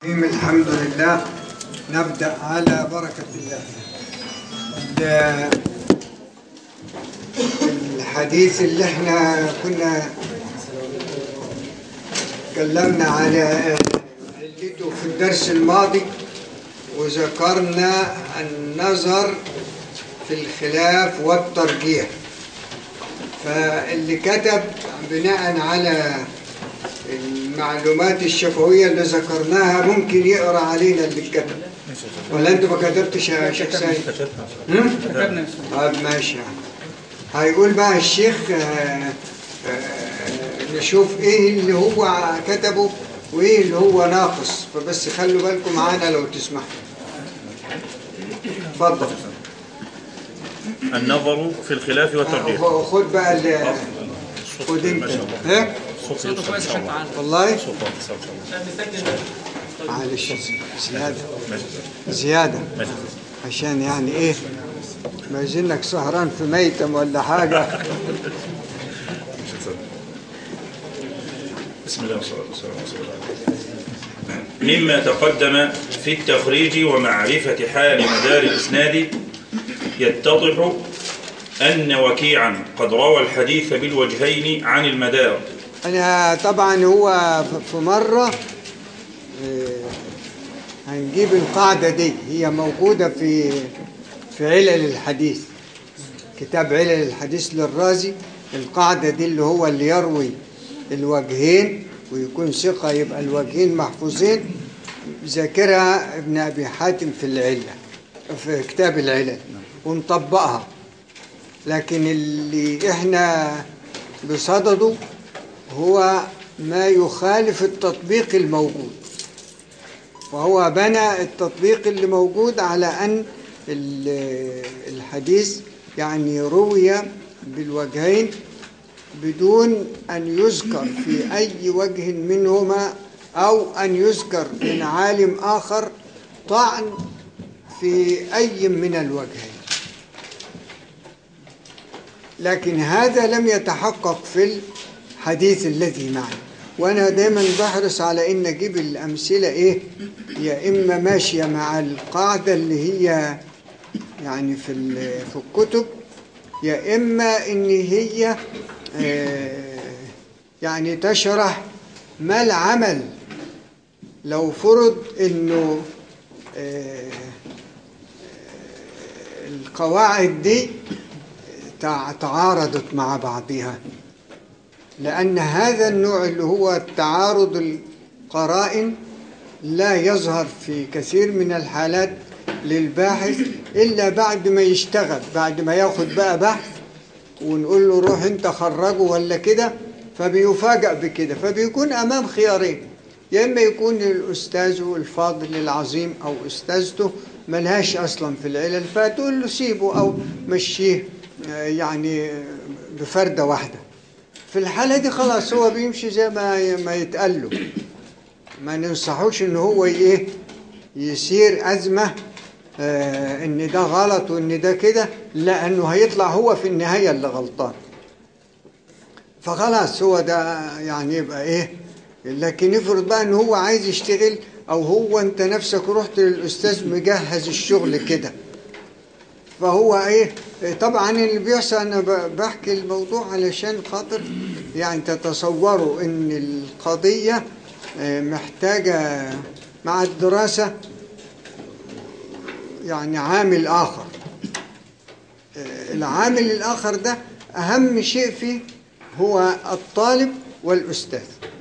الرحيم الحمد لله نبدأ على بركة الله ده الحديث اللي احنا كنا تكلمنا على علته في الدرس الماضي وذكرنا النظر في الخلاف والترجيح فاللي كتب بناء على المعلومات الشفوية اللي ذكرناها ممكن يقرأ علينا اللي كتب ولا انت ما كتبتش يا شيخ سيد؟ هم؟ كتبنا طيب ماشي هيقول بقى الشيخ آه، آه، نشوف ايه اللي هو كتبه وايه اللي هو ناقص فبس خلوا بالكم معانا لو تسمحوا اتفضل النظر في الخلاف والترجيح آه، خد بقى ال- خد انت ما شاء الله ها صوته كويس عشان تعال والله صوت واضح، صوت واضح. معلش زيادة ماشي زيادة ماشي عشان يعني ايه ما يجينك سهران في ميتم ولا حاجة بسم الله والصلاة والسلام على رسول الله مما تقدم في التخريج ومعرفة حال مدار الإسناد يتضح أن وكيعا قد روى الحديث بالوجهين عن المدار انا طبعا هو ف- في مرة آه، هنجيب القاعدة دي هي موجودة في في علل الحديث كتاب علل الحديث للرازي القاعدة دي اللي هو اللي يروي الوجهين ويكون ثقة يبقى الوجهين محفوظين ذاكرها ابن أبي حاتم في العلة في كتاب العلل ونطبقها لكن اللي احنا بصدده هو ما يخالف التطبيق الموجود وهو بنى التطبيق اللي موجود على أن ال- الحديث يعني روي بالوجهين بدون أن يذكر في أي وجه منهما أو أن يذكر من عالم آخر طعن في أي من الوجهين لكن هذا لم يتحقق في الحديث الذي معنا وانا دايما بحرص على ان اجيب الامثله ايه يا اما ماشيه مع القاعده اللي هي يعني في ال- في الكتب يا اما ان هي آه، يعني تشرح ما العمل لو فرض انه آه، القواعد دي تع- تعارضت مع بعضها لأن هذا النوع اللي هو تعارض القرائن لا يظهر في كثير من الحالات للباحث إلا بعد ما يشتغل بعد ما ياخد بقى بحث ونقول له روح انت خرجه ولا كده فبيفاجأ بكده فبيكون أمام خيارين يا إما يكون الأستاذ الفاضل العظيم أو أستاذته ملهاش أصلا في العلل فتقول له سيبه أو مشيه آه، يعني بفردة واحدة في الحالة دي خلاص هو بيمشي زي ما ما يتقال له ما ننصحوش ان هو ايه يصير ازمه آه ان ده غلط وان ده كده لانه هيطلع هو في النهايه اللي غلطان فخلاص هو ده يعني يبقى ايه لكن افرض بقى ان هو عايز يشتغل او هو انت نفسك رحت للاستاذ مجهز الشغل كده فهو ايه طبعا اللي بيحصل انا ب- بحكي الموضوع علشان خاطر يعني تتصوروا ان القضية آه، محتاجة مع الدراسة يعني عامل آخر آه، العامل الآخر ده أهم شيء فيه هو الطالب والأستاذ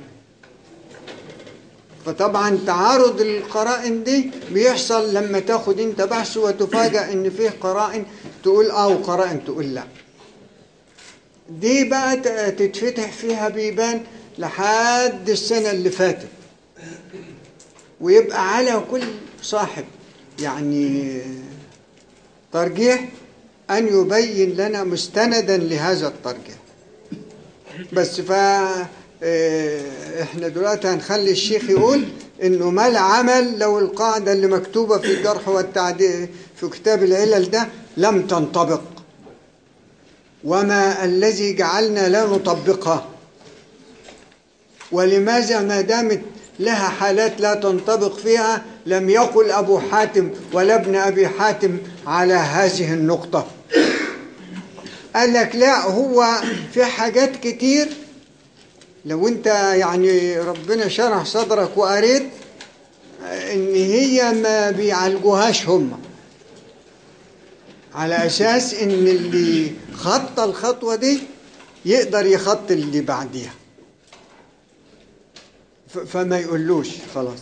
فطبعا تعارض القرائن دي بيحصل لما تاخد انت بحث وتفاجأ ان فيه قرائن تقول اه وقرائن تقول لا دي بقى ت- تتفتح فيها بيبان لحد السنة اللي فاتت ويبقى على كل صاحب يعني ترجيح أن يبين لنا مستندا لهذا الترجيح بس ف آه، احنا دلوقتي هنخلي الشيخ يقول انه ما العمل لو القاعدة اللي مكتوبة في الجرح والتعديل في كتاب العلل ده لم تنطبق وما الذي جعلنا لا نطبقها ولماذا ما دامت لها حالات لا تنطبق فيها لم يقل أبو حاتم ولا ابن أبي حاتم على هذه النقطة قال لك لا هو في حاجات كتير لو انت يعني ربنا شرح صدرك وقريت ان هي ما بيعالجوهاش هم على اساس ان اللي خط الخطوه دي يقدر يخط اللي بعديها ف- فما يقولوش خلاص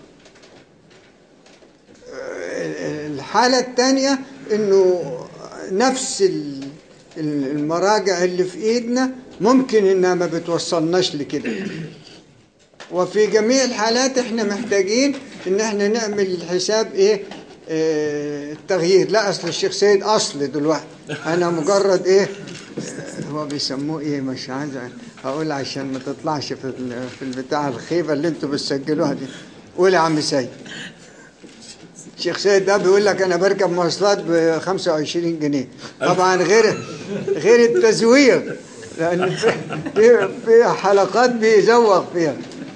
الحالة الثانية انه نفس ال- ال- المراجع اللي في ايدنا ممكن انها ما بتوصلناش لكده وفي جميع الحالات احنا محتاجين ان احنا نعمل حساب ايه اه التغيير لا اصل الشيخ سيد اصل دلوقتي انا مجرد ايه آه، هو بيسموه ايه مش عايز اقول عشان ما تطلعش في ال- في البتاع الخيبه اللي انتوا بتسجلوها دي قول يا عم سيد الشيخ سيد ده بيقول لك انا بركب مواصلات ب 25 جنيه طبعا غير غير التزوير لان في في, في حلقات بيزوق فيها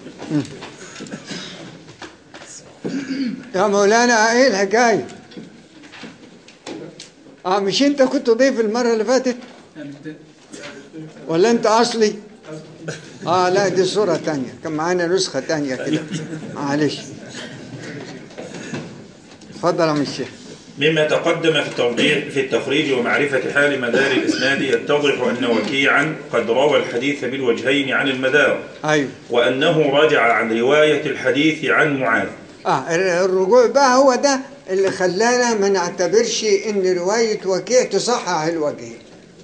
يا مولانا ايه الحكايه اه مش انت كنت ضيف المره اللي فاتت ولا انت اصلي اه لا دي صوره تانية كان معانا نسخه تانية كده معلش اتفضل يا عم الشيخ مما تقدم في التوضيح في التخريج ومعرفة حال مدار الإسناد يتضح أن وكيعا قد روى الحديث بالوجهين عن المدار ايوه وأنه رجع عن رواية الحديث عن معاذ اه الرجوع بقى هو ده اللي خلانا ما نعتبرش ان روايه وكيع تصحح الوجهين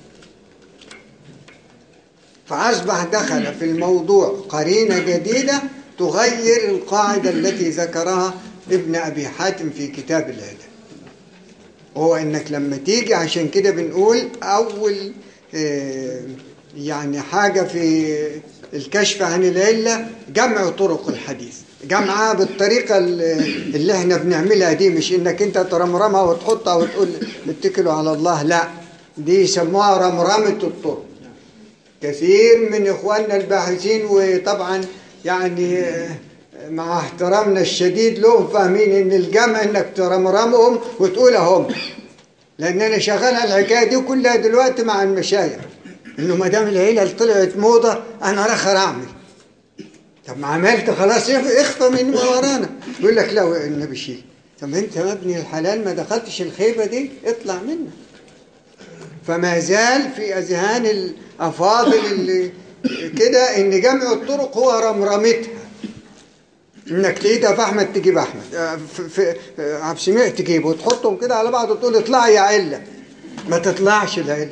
فاصبح دخل في الموضوع قرينه جديده تغير القاعده التي ذكرها ابن ابي حاتم في كتاب العلم هو انك لما تيجي عشان كده بنقول اول آه، يعني حاجه في الكشف عن العله جمع طرق الحديث جمعها بالطريقه اللي اللي احنا بنعملها دي مش انك انت ترمرمها وتحطها وتقول اتكلوا على الله لا دي يسموها رمرمه الطرق كثير من اخواننا الباحثين وطبعا يعني آه، مع احترامنا الشديد لهم فاهمين ان الجمع انك ترمرمهم وتقولهم لان انا شغال على الحكايه دي كلها دلوقتي مع المشايخ انه ما دام العيله طلعت موضه انا رخر اعمل طب ما عملت خلاص اخ- اخفى من ما ورانا يقول لك لا النبي شيل طب انت يا ابني الحلال ما دخلتش الخيبه دي اطلع منها فما زال في اذهان الافاضل اللي كده ان جمع الطرق هو رمرمتها انك تجيبها في احمد تجيب احمد آه، في, في آه، عبد السميع تجيب وتحطهم كده على بعض وتقول اطلعي يا عله ما تطلعش العله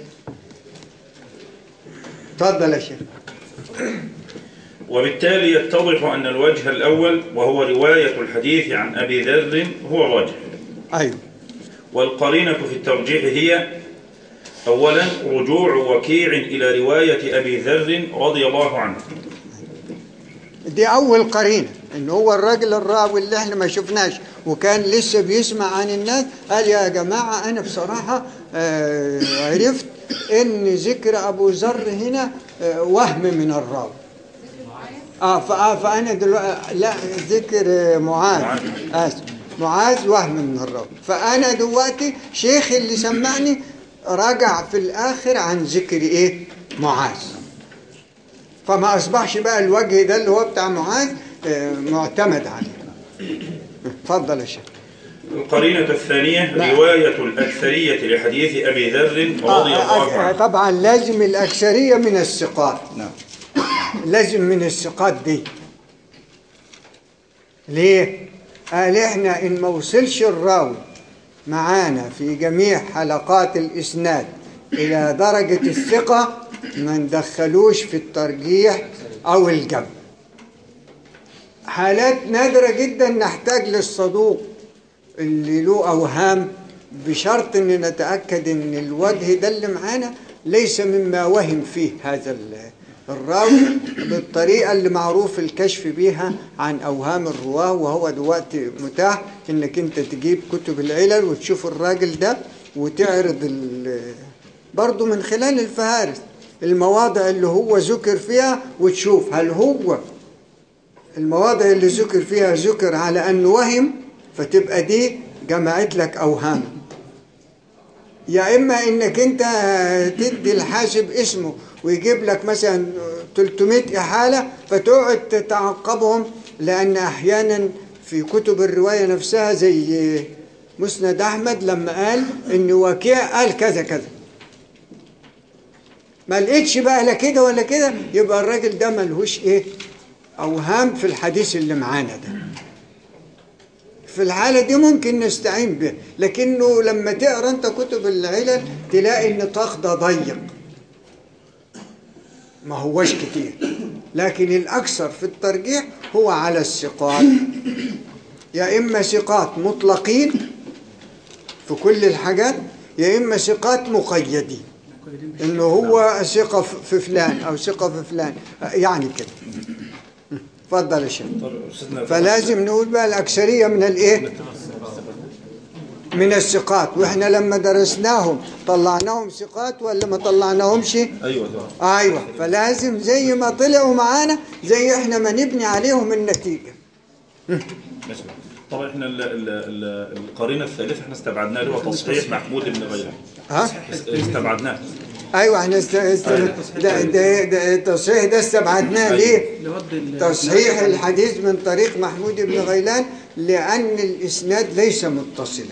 اتفضل يا شيخ وبالتالي يتضح أن الوجه الأول وهو رواية الحديث عن أبي ذر هو الرجح ايوه والقرينة في الترجيح هي أولا رجوع وكيع إلى رواية أبي ذر رضي الله عنه دي اول قرينه ان هو الراجل الراوي اللي احنا ما شفناش وكان لسه بيسمع عن الناس قال يا جماعه انا بصراحه آه، عرفت ان ذكر ابو ذر هنا آه، وهم من الراوي اه فآه فانا دلوقتي لا ذكر آه، معاذ معاذ. اسف معاذ وهم من الراوي فانا دلوقتي شيخ اللي سمعني رجع في الاخر عن ذكر ايه معاذ فما اصبحش بقى الوجه ده اللي هو بتاع معاذ آه، معتمد عليه اتفضل يا شيخ القرينة الثانية لا. رواية الأكثرية لحديث أبي ذر رضي آه، الله آه، عنه طبعا لازم الأكثرية من الثقات نعم لازم من الثقات دي ليه؟ قال احنا ان ما وصلش الراوي معانا في جميع حلقات الاسناد الى درجة الثقة ما ندخلوش في الترجيح او الجمع حالات نادرة جدا نحتاج للصدوق اللي له أوهام بشرط أن نتأكد أن الوجه ده اللي معانا ليس مما وهم فيه هذا ال- الراوي بالطريقة اللي معروف الكشف بيها عن أوهام الرواه وهو دلوقتي متاح أنك أنت تجيب كتب العلل وتشوف الراجل ده وتعرض ال- برضه من خلال الفهارس المواضع اللي هو ذكر فيها وتشوف هل هو المواضع اللي ذكر فيها ذكر على أنه وهم فتبقى دي جمعت لك أوهام يا إما إنك أنت تدي الحاسب اسمه ويجيب لك مثلا 300 إحالة فتقعد تتعقبهم لأن أحيانا في كتب الرواية نفسها زي مسند أحمد لما قال إن وكيع قال كذا كذا ما لقيتش بقى لا كده ولا كده يبقى الراجل ده ملهوش إيه أوهام في الحديث اللي معانا ده في الحالة دي ممكن نستعين به لكنه لما تقرا انت كتب العلل تلاقي النطاق ده ضيق ما هوش كتير لكن الأكثر في الترجيح هو على الثقات يا إما ثقات مطلقين في كل الحاجات يا إما ثقات مقيدين إنه هو ثقة في فلان أو ثقة في فلان يعني كده اتفضل يا شيخ طب أستاذنا فلازم نقول بقى الأكثرية من الإيه؟ من الثقات وإحنا لما درسناهم طلعناهم ثقات ولا ما طلعناهمش؟ أيوة طبعا أيوة فلازم زي ما طلعوا معانا زي إحنا ما نبني عليهم النتيجة ماشي طبعا احنا ال ال ال القرينة الثالثة احنا استبعدناها اللي هو تصحيح محمود بن غيلان ها؟ استبعدناه أيوة إحنا است... است... ده ده ده التصحيح ده استبعدناه ليه؟ لوضع ال- تصحيح الحديث من طريق محمود بن غيلان لأن الإسناد ليس متصلا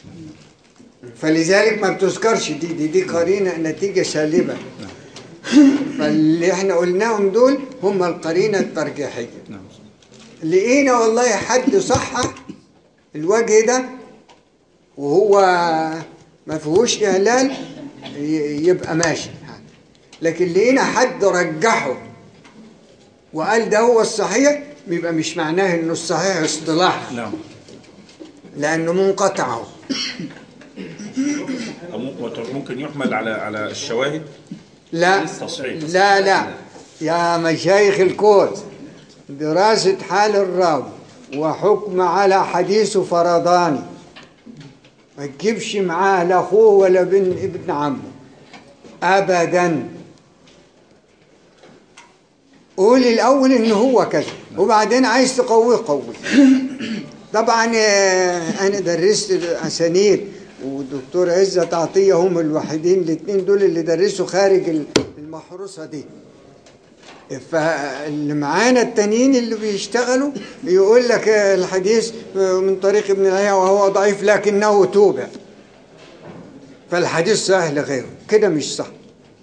فلذلك ما بتذكرش دي دي, دي قرينة نتيجة سالبة فاللي احنا قلناهم دول هم القرينة الترجيحية نعم لقينا والله حد صحح الوجه ده وهو ما فيهوش إعلان ي- يبقى ماشي لكن لقينا حد رجحه وقال ده هو الصحيح بيبقى مش معناه انه الصحيح اصطلاح نعم لانه منقطع اهو. أو ممكن ممكن يحمل على على الشواهد لا تصحيح. لا لا يا مشايخ الكون دراسة حال الراوي وحكم على حديثه فرضاني ما تجيبش معاه لا اخوه ولا بن ابن عمه ابدا قول الاول ان هو كذا وبعدين عايز تقويه قوي طبعا آه، انا درست الاسانيد ودكتور عزت عطيه هم الوحيدين الاثنين دول اللي درسوا خارج المحروسه دي فاللي معانا التانيين اللي بيشتغلوا يقول لك آه، الحديث آه، من طريق ابن الهيا وهو ضعيف لكنه توبع فالحديث صحيح لغيره كده مش صح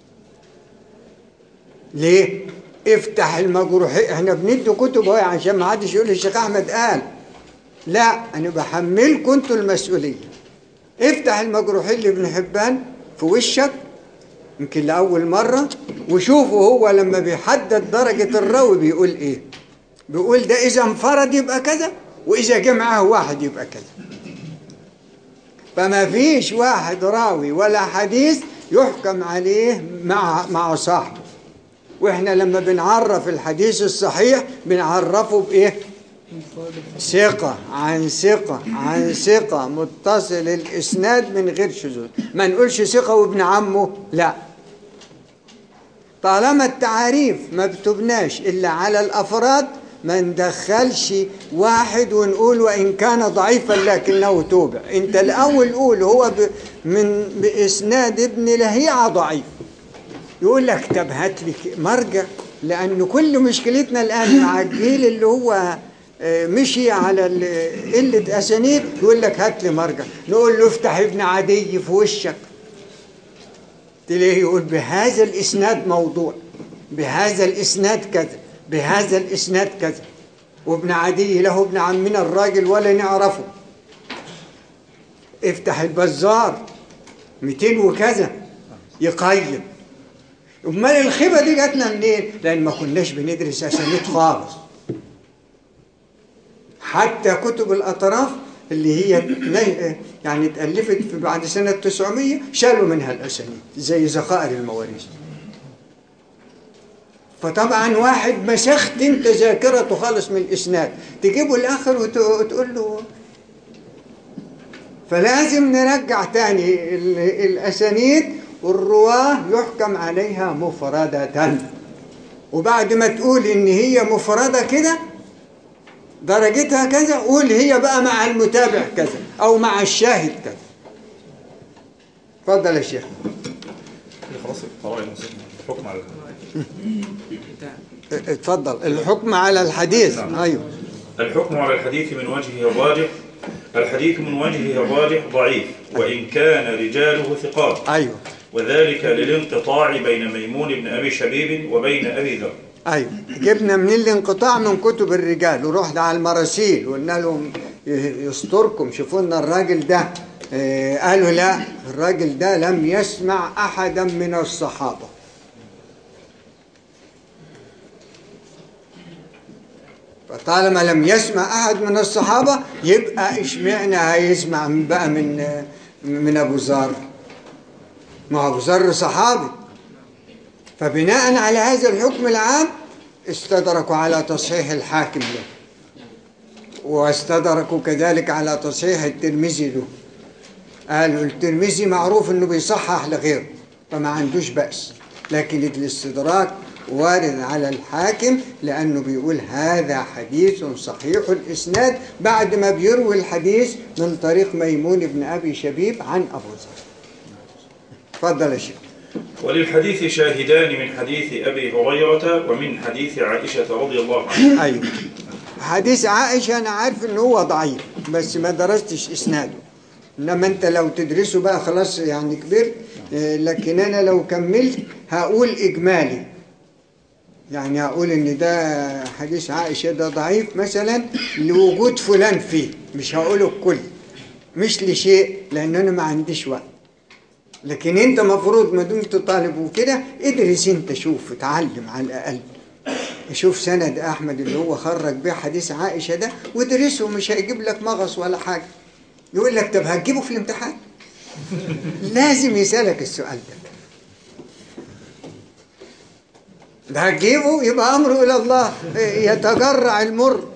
ليه؟ افتح المجروحين احنا بندي كتب اهي عشان ما حدش يقول الشيخ احمد قال لا انا بحملكم انتوا المسؤوليه افتح المجروحين لابن حبان في وشك يمكن لاول مره وشوفوا هو لما بيحدد درجه الراوي بيقول ايه بيقول ده اذا انفرد يبقى كذا واذا جه معاه واحد يبقى كذا فما فيش واحد راوي ولا حديث يحكم عليه مع مع صاحبه واحنا لما بنعرف الحديث الصحيح بنعرفه بايه ثقة عن ثقة عن ثقة متصل الإسناد من غير شذوذ ما نقولش ثقة وابن عمه لا طالما التعاريف ما بتبناش إلا على الأفراد ما ندخلش واحد ونقول وإن كان ضعيفا لكنه توبع أنت الأول قول هو ب من بإسناد ابن لهيعة ضعيف يقول لك طب هات لي ك- مرجع لأن كل مشكلتنا الآن مع الجيل اللي هو آه، مشي على ال- قلة أسانيد يقول لك هات لي مرجع نقول له افتح ابن عدي في وشك تلاقيه يقول بهذا الإسناد موضوع بهذا الإسناد كذا بهذا الإسناد كذا وابن عدي له ابن عمنا الراجل ولا نعرفه افتح البزار 200 وكذا يقيم امال الخيبه دي جاتنا منين لان ما كناش بندرس اسانيد خالص حتى كتب الاطراف اللي هي نا- يعني اتالفت في بعد سنه 900 شالوا منها الاسانيد زي ذخائر المواريث فطبعا واحد مسخت انت ذاكرته خالص من الاسناد تجيبه الاخر وت- وتقول له فلازم نرجع تاني ال- الأسانيد والرواه يحكم عليها مفردة وبعد ما تقول إن هي مفردة كده درجتها كذا قول هي بقى مع المتابع كذا أو مع الشاهد كذا اتفضل يا شيخ خلاص قرائن الحكم على اتفضل الحكم على الحديث أيوه الحكم على الحديث من وجهه الراجح الحديث من وجهه الراجح ضعيف وإن كان رجاله ثقات أيوه وذلك للانقطاع بين ميمون بن أبي شبيب وبين أبي ذر ايوه جبنا من الانقطاع من كتب الرجال ورحنا على المراسيل وقلنا لهم يستركم شوفوا لنا الراجل ده آه، قالوا لا الراجل ده لم يسمع احدا من الصحابه فطالما لم يسمع احد من الصحابه يبقى اشمعنى هيسمع من بقى من آه، من ابو ذر ما هو ابو ذر صحابي فبناء على هذا الحكم العام استدركوا على تصحيح الحاكم له واستدركوا كذلك على تصحيح الترمذي له قالوا الترمذي معروف انه بيصحح لغيره فما عندوش بأس لكن الاستدراك وارد على الحاكم لأنه بيقول هذا حديث صحيح الإسناد بعد ما بيروي الحديث من طريق ميمون بن أبي شبيب عن أبو ذر تفضل يا شيخ وللحديث شاهدان من حديث أبي هريرة ومن حديث عائشة رضي الله عنها ايوه حديث عائشة أنا عارف إن هو ضعيف بس ما درستش إسناده إنما أنت لو تدرسه بقى خلاص يعني كبرت آه، لكن أنا لو كملت هقول إجمالي يعني هقول إن ده حديث عائشة ده ضعيف مثلا لوجود فلان فيه مش هقوله الكل مش لشيء لأن أنا ما عنديش وقت لكن أنت مفروض ما دمت طالب وكده ادرس أنت شوف اتعلم على الأقل شوف سند احمد اللي هو خرج بيه حديث عائشه ده وادرسه مش هيجيب لك مغص ولا حاجه يقول لك طب هتجيبه في الامتحان لازم يسالك السؤال ده ده هتجيبه يبقى امره الى الله يتجرع المر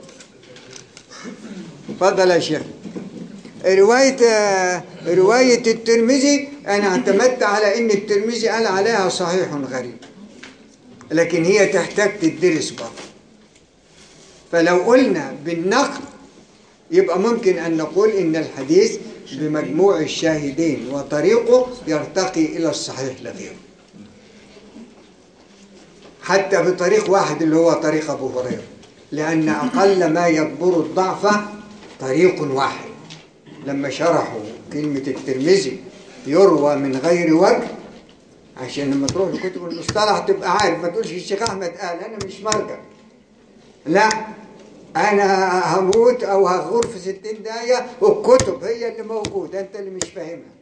اتفضل يا شيخ رواية رواية الترمذي أنا اعتمدت على إن الترمذي قال عليها صحيح غريب لكن هي تحتاج تدرس برضه فلو قلنا بالنقل يبقى ممكن أن نقول إن الحديث بمجموع الشاهدين وطريقه يرتقي إلى الصحيح لغيره حتى بطريق واحد اللي هو طريق أبو هريرة لأن أقل ما يكبر الضعف طريق واحد لما شرحوا كلمة الترمذي يروى من غير وجه عشان لما تروح لكتب المصطلح تبقى عارف ما تقولش الشيخ احمد قال انا مش مرجع لا انا هموت او هغور في 60 دقيقه والكتب هي اللي موجوده انت اللي مش فاهمها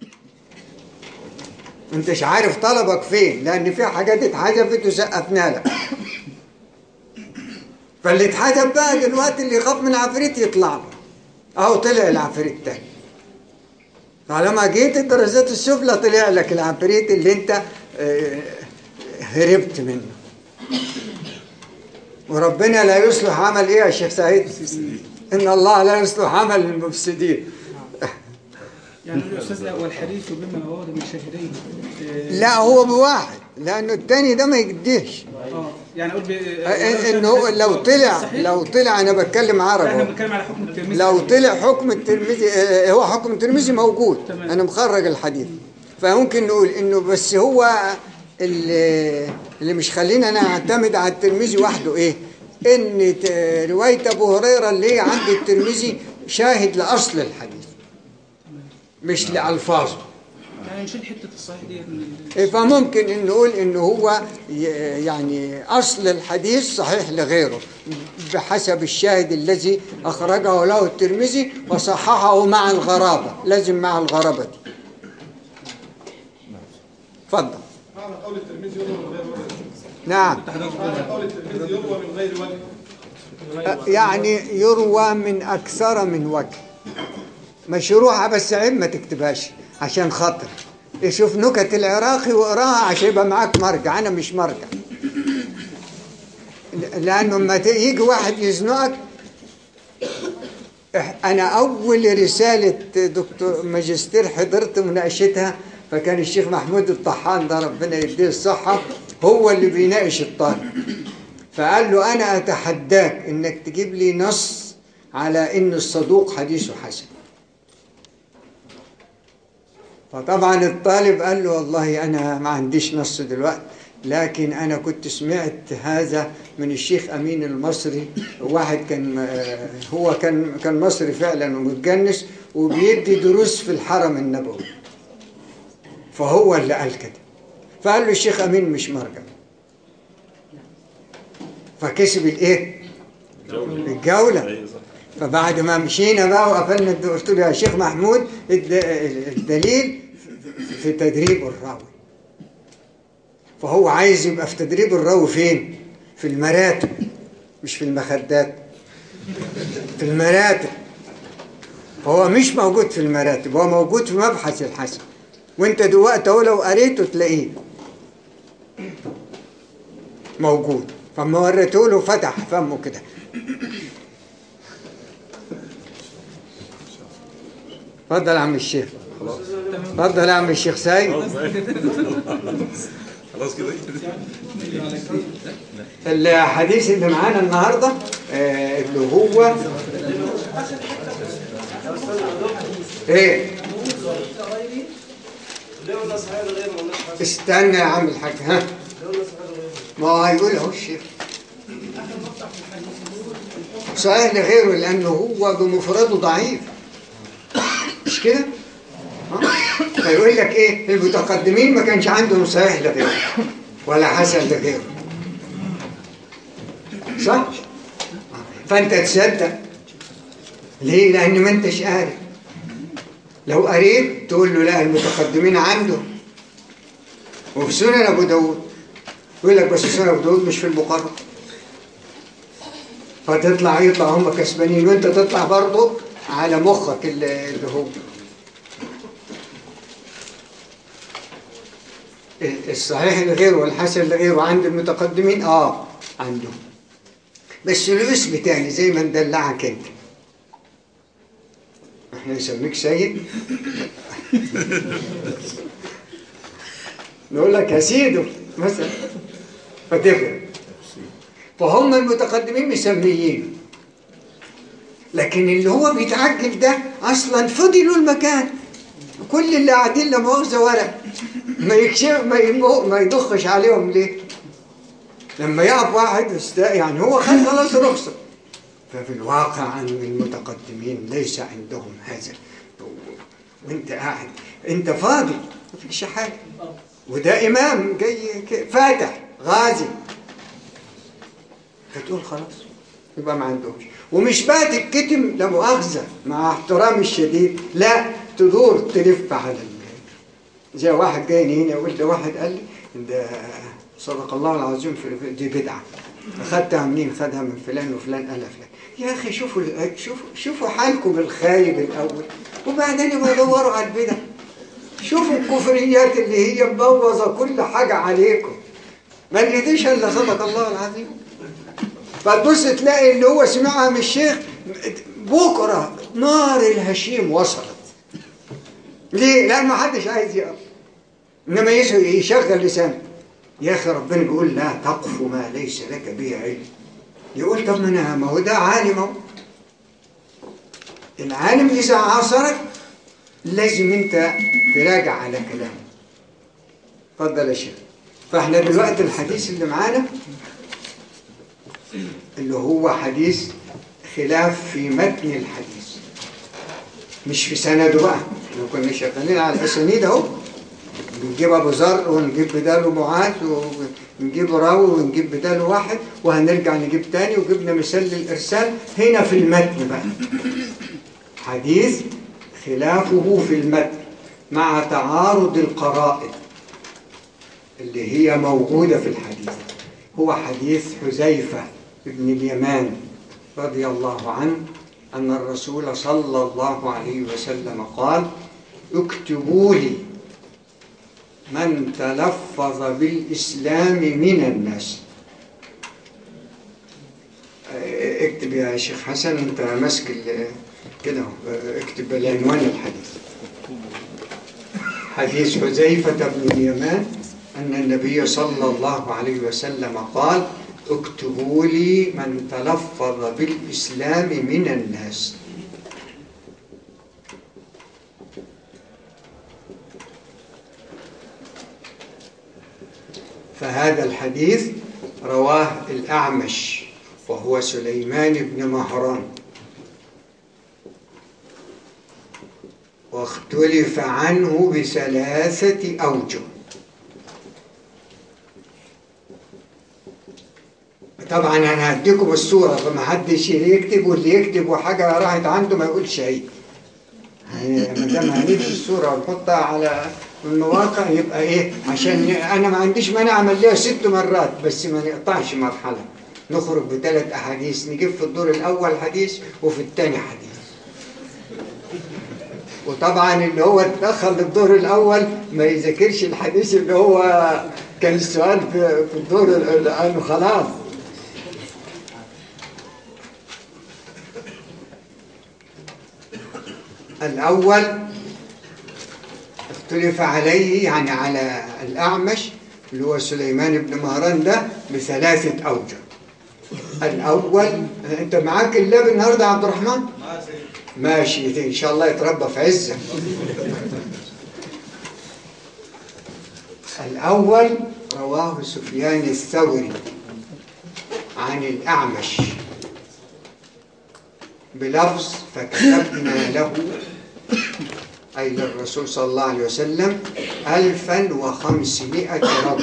انتش عارف طلبك فين لان في حاجات اتحذفت وسقفنا لك فاللي اتحذف بقى دلوقتي اللي يخاف من عفريت يطلع له اهو طلع العفريت تاني طالما جيت الدرجات السفلى طلع لك العفريت اللي انت اه، هربت منه وربنا لا يصلح عمل ايه يا شيخ سعيد ان الله لا يصلح عمل المفسدين يعني الأستاذ لا والحديث بما ورد من شاهدين آه، لا هو بواحد لانه التاني ده ما يجديش اه يعني أقول ب- اه، انه لو طلع صحيح؟ لو طلع انا بتكلم لا، احنا عربي بنتكلم على حكم الترمذي لو طلع حكم الترمذي اه، هو حكم الترمذي موجود تمام. انا مخرج الحديث فممكن نقول انه بس هو اللي, اللي مش خلينا انا اعتمد على الترمذي وحده ايه ان ت- روايه ابو هريره اللي هي عند الترمذي شاهد لاصل الحديث مش لالفاظه يعني نشيل حتة الصحيح دي من ال- إيه، فممكن ان نقول ان هو ي- يعني اصل الحديث صحيح لغيره بحسب الشاهد الذي اخرجه له الترمذي وصححه مع الغرابه لازم مع الغرابه دي اتفضل معنى قول الترمذي يروى من غير وجه نعم معنى قول الترمذي يروى من غير وجه أ- يعني يروى من اكثر من وجه مشروعه بس عيب ما تكتبهاش عشان خاطر شوف نكت العراقي واقراها عشان يبقى معاك مرجع انا مش مرجع لانه لما ت- يجي واحد يزنقك إح- انا اول رساله دكتور ماجستير حضرت مناقشتها فكان الشيخ محمود الطحان ده ربنا يديه الصحه هو اللي بيناقش الطالب فقال له انا اتحداك انك تجيب لي نص على إن الصدوق حديثه حسن فطبعا الطالب قال له والله أنا ما عنديش نص دلوقتي لكن أنا كنت سمعت هذا من الشيخ أمين المصري واحد كان آه، هو كان كان مصري فعلا ومتجنس وبيدي دروس في الحرم النبوي فهو اللي قال كده فقال له الشيخ أمين مش مرجع فكسب الايه الجولة أيوة صح. فبعد ما مشينا بقى وقفلنا الد- قلت له يا شيخ محمود الد- الدليل في تدريب الراوي فهو عايز يبقى في تدريب الراوي فين في المراتب مش في المخدات في المراتب فهو مش موجود في المراتب هو موجود في مبحث الحسن وانت دلوقتي اهو لو قريته تلاقيه موجود فما وريته له فتح فمه كده اتفضل يا عم الشيخ اتفضل يا عم الشيخ سيد خلاص كده الحديث اللي معانا النهارده آه، اللي هو ايه استنى يا عم الحاج ها ما هو هيقول اهو الشيخ صحيح لغيره لانه هو بمفرده ضعيف مش كده؟ ها؟ فيقول لك ايه المتقدمين ما كانش عندهم صحيح لغيره ولا حسن لغيره صح؟ فانت تصدق ليه؟ لان ما انتش قاري لو قريت تقول له لا المتقدمين عندهم وفي سنن ابو داود يقول لك بس سنن ابو داود مش في البخاري فتطلع يطلع هم كسبانين وانت تطلع برضه على مخك اللي اللي هو الصحيح لغيره والحسن لغيره عند المتقدمين اه عندهم بس له اسم تاني زي ما ندلعك انت احنا نسميك سيد نقول لك يا سيدو مثلا فتفرق فهم المتقدمين مسميين لكن اللي هو بيتعجب ده اصلا فضلوا المكان كل اللي قاعدين لا مؤاخذه ورق ما يكشف ما يمو ما يضخش عليهم ليه؟ لما يقف واحد است- يعني هو خد خلاص رخصه ففي الواقع ان المتقدمين ليس عندهم هذا وانت قاعد انت فاضي ما فيش حاجه وده امام جاي ك- فاتح غازي فتقول خلاص يبقى ما عندهمش ومش بقى تتكتم لا مؤاخذه مع احترامي الشديد لا تدور تلف على ال- زي واحد جاي هنا يقول ده واحد قال لي ده صدق الله العظيم في في- دي بدعه اخدتها منين خدها من فلان وفلان قالها فلان يا اخي شوفوا ال- شوفوا شوفوا حالكم الخايب الاول وبعدين يبقوا يدوروا على البدع شوفوا الكفريات اللي هي مبوظه كل حاجه عليكم ما لقيتيش الا صدق الله العظيم فتبص تلاقي اللي هو سمعها من الشيخ بكره نار الهشيم وصلت ليه؟ لأن ما حدش عايز يقف إنما يس- يشغل لسانه يا أخي ربنا بيقول لا تقف ما ليس لك به علم يقول طب ما أنا ما هو ده عالم أهو العالم إذا عاصرك لازم أنت تراجع على كلامه اتفضل يا شيخ فاحنا دلوقتي الحديث اللي معانا اللي هو حديث خلاف في متن الحديث مش في سنده بقى احنا كنا شغالين على الاسانيد اهو بنجيب ابو ذر ونجيب بداله معاذ ونجيب راوي ونجيب بداله واحد وهنرجع نجيب تاني وجبنا مثال للارسال هنا في المتن بقى حديث خلافه في المتن مع تعارض القرائن اللي هي موجودة في الحديث هو حديث حذيفة بن اليمان رضي الله عنه أن الرسول صلى الله عليه وسلم قال اكتبوا لي من تلفظ بالإسلام من الناس اه، اكتب يا شيخ حسن انت ماسك ال- كده اهو، اه، اكتب العنوان الحديث حديث حذيفة بن اليمان أن النبي صلى الله عليه وسلم قال اكتبوا لي من تلفظ بالإسلام من الناس فهذا الحديث رواه الأعمش وهو سليمان بن مهران واختلف عنه بثلاثة أوجه طبعا انا هديكم الصورة فما حدش يكتب واللي يكتب حاجة راحت عنده ما يقولش شيء يعني ما دام هندي الصورة ونحطها على المواقع يبقى ايه عشان انا ما عنديش مانع اعمل لها ست مرات بس ما نقطعش مرحلة نخرج بثلاث احاديث نجيب في الدور الاول حديث وفي الثاني حديث وطبعا اللي هو اتدخل للدور الاول ما يذاكرش الحديث اللي هو كان السؤال في في الدور ال- لانه خلاص الاول اختلف عليه يعني على الاعمش اللي هو سليمان بن مهران ده بثلاثه اوجه الاول انت معاك اللاب النهارده يا عبد الرحمن ماشي ان شاء الله يتربى في عزه الاول رواه سفيان الثوري عن الاعمش بلفظ فكتبنا له أي للرسول صلى الله عليه وسلم ألفا وخمسمائة رجل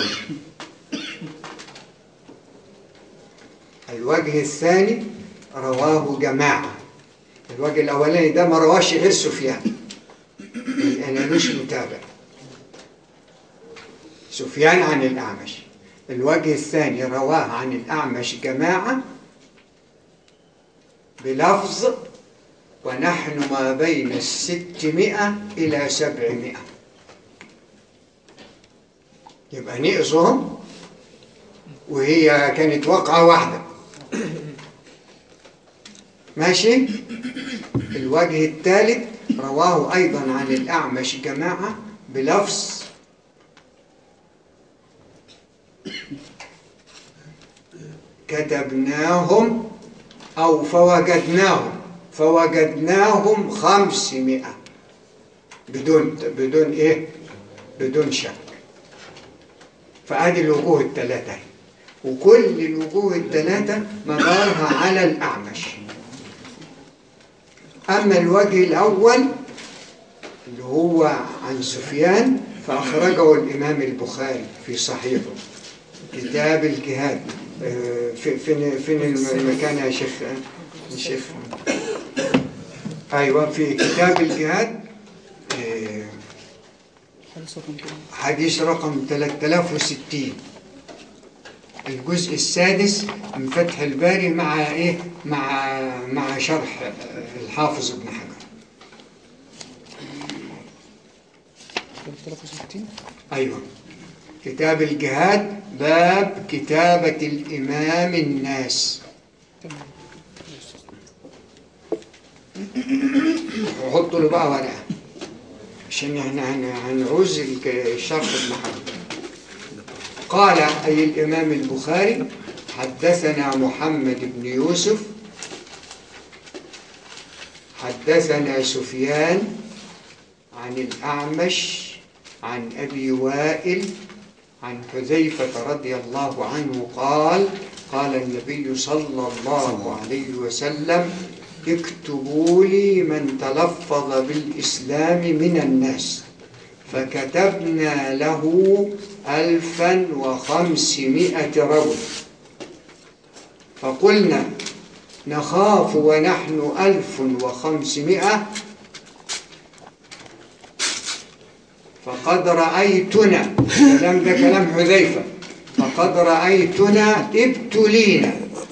الوجه الثاني رواه جماعة الوجه الأولاني ده ما رواش غير سفيان أنا مش متابع سفيان عن الأعمش الوجه الثاني رواه عن الأعمش جماعة بلفظ ونحن ما بين الستمائة إلى سبعمائة يبقى نقصهم وهي كانت وقعة واحدة ماشي الوجه الثالث رواه أيضا عن الأعمش جماعة بلفظ كتبناهم أو فوجدناهم فوجدناهم خمسمائة بدون بدون إيه؟ بدون شك فأدي الوجوه الثلاثة وكل الوجوه الثلاثة مدارها على الأعمش أما الوجه الأول اللي هو عن سفيان فأخرجه الإمام البخاري في صحيحه كتاب الجهاد آه، في- فين فين المكان يا شيخ يا شيخ ايوه في كتاب الجهاد آه، حديث رقم كام؟ حديث رقم 3060 الجزء السادس من فتح الباري مع ايه مع مع شرح آه، الحافظ ابن حجر 63 ايوه كتاب الجهاد باب كتابة الإمام الناس تمام وحطوا له بقى ورقة عشان احنا هن- هنعوز الك- الشرح ابن حجر قال أي الإمام البخاري حدثنا محمد بن يوسف حدثنا سفيان عن الأعمش عن أبي وائل عن حذيفة رضي الله عنه قال قال النبي صلى الله عليه وسلم اكتبوا لي من تلفظ بالإسلام من الناس فكتبنا له ألفا وخمسمائة رجل فقلنا نخاف ونحن ألف وخمسمائة فقد رأيتنا كلام ده كلام حذيفة فقد رأيتنا ابتلينا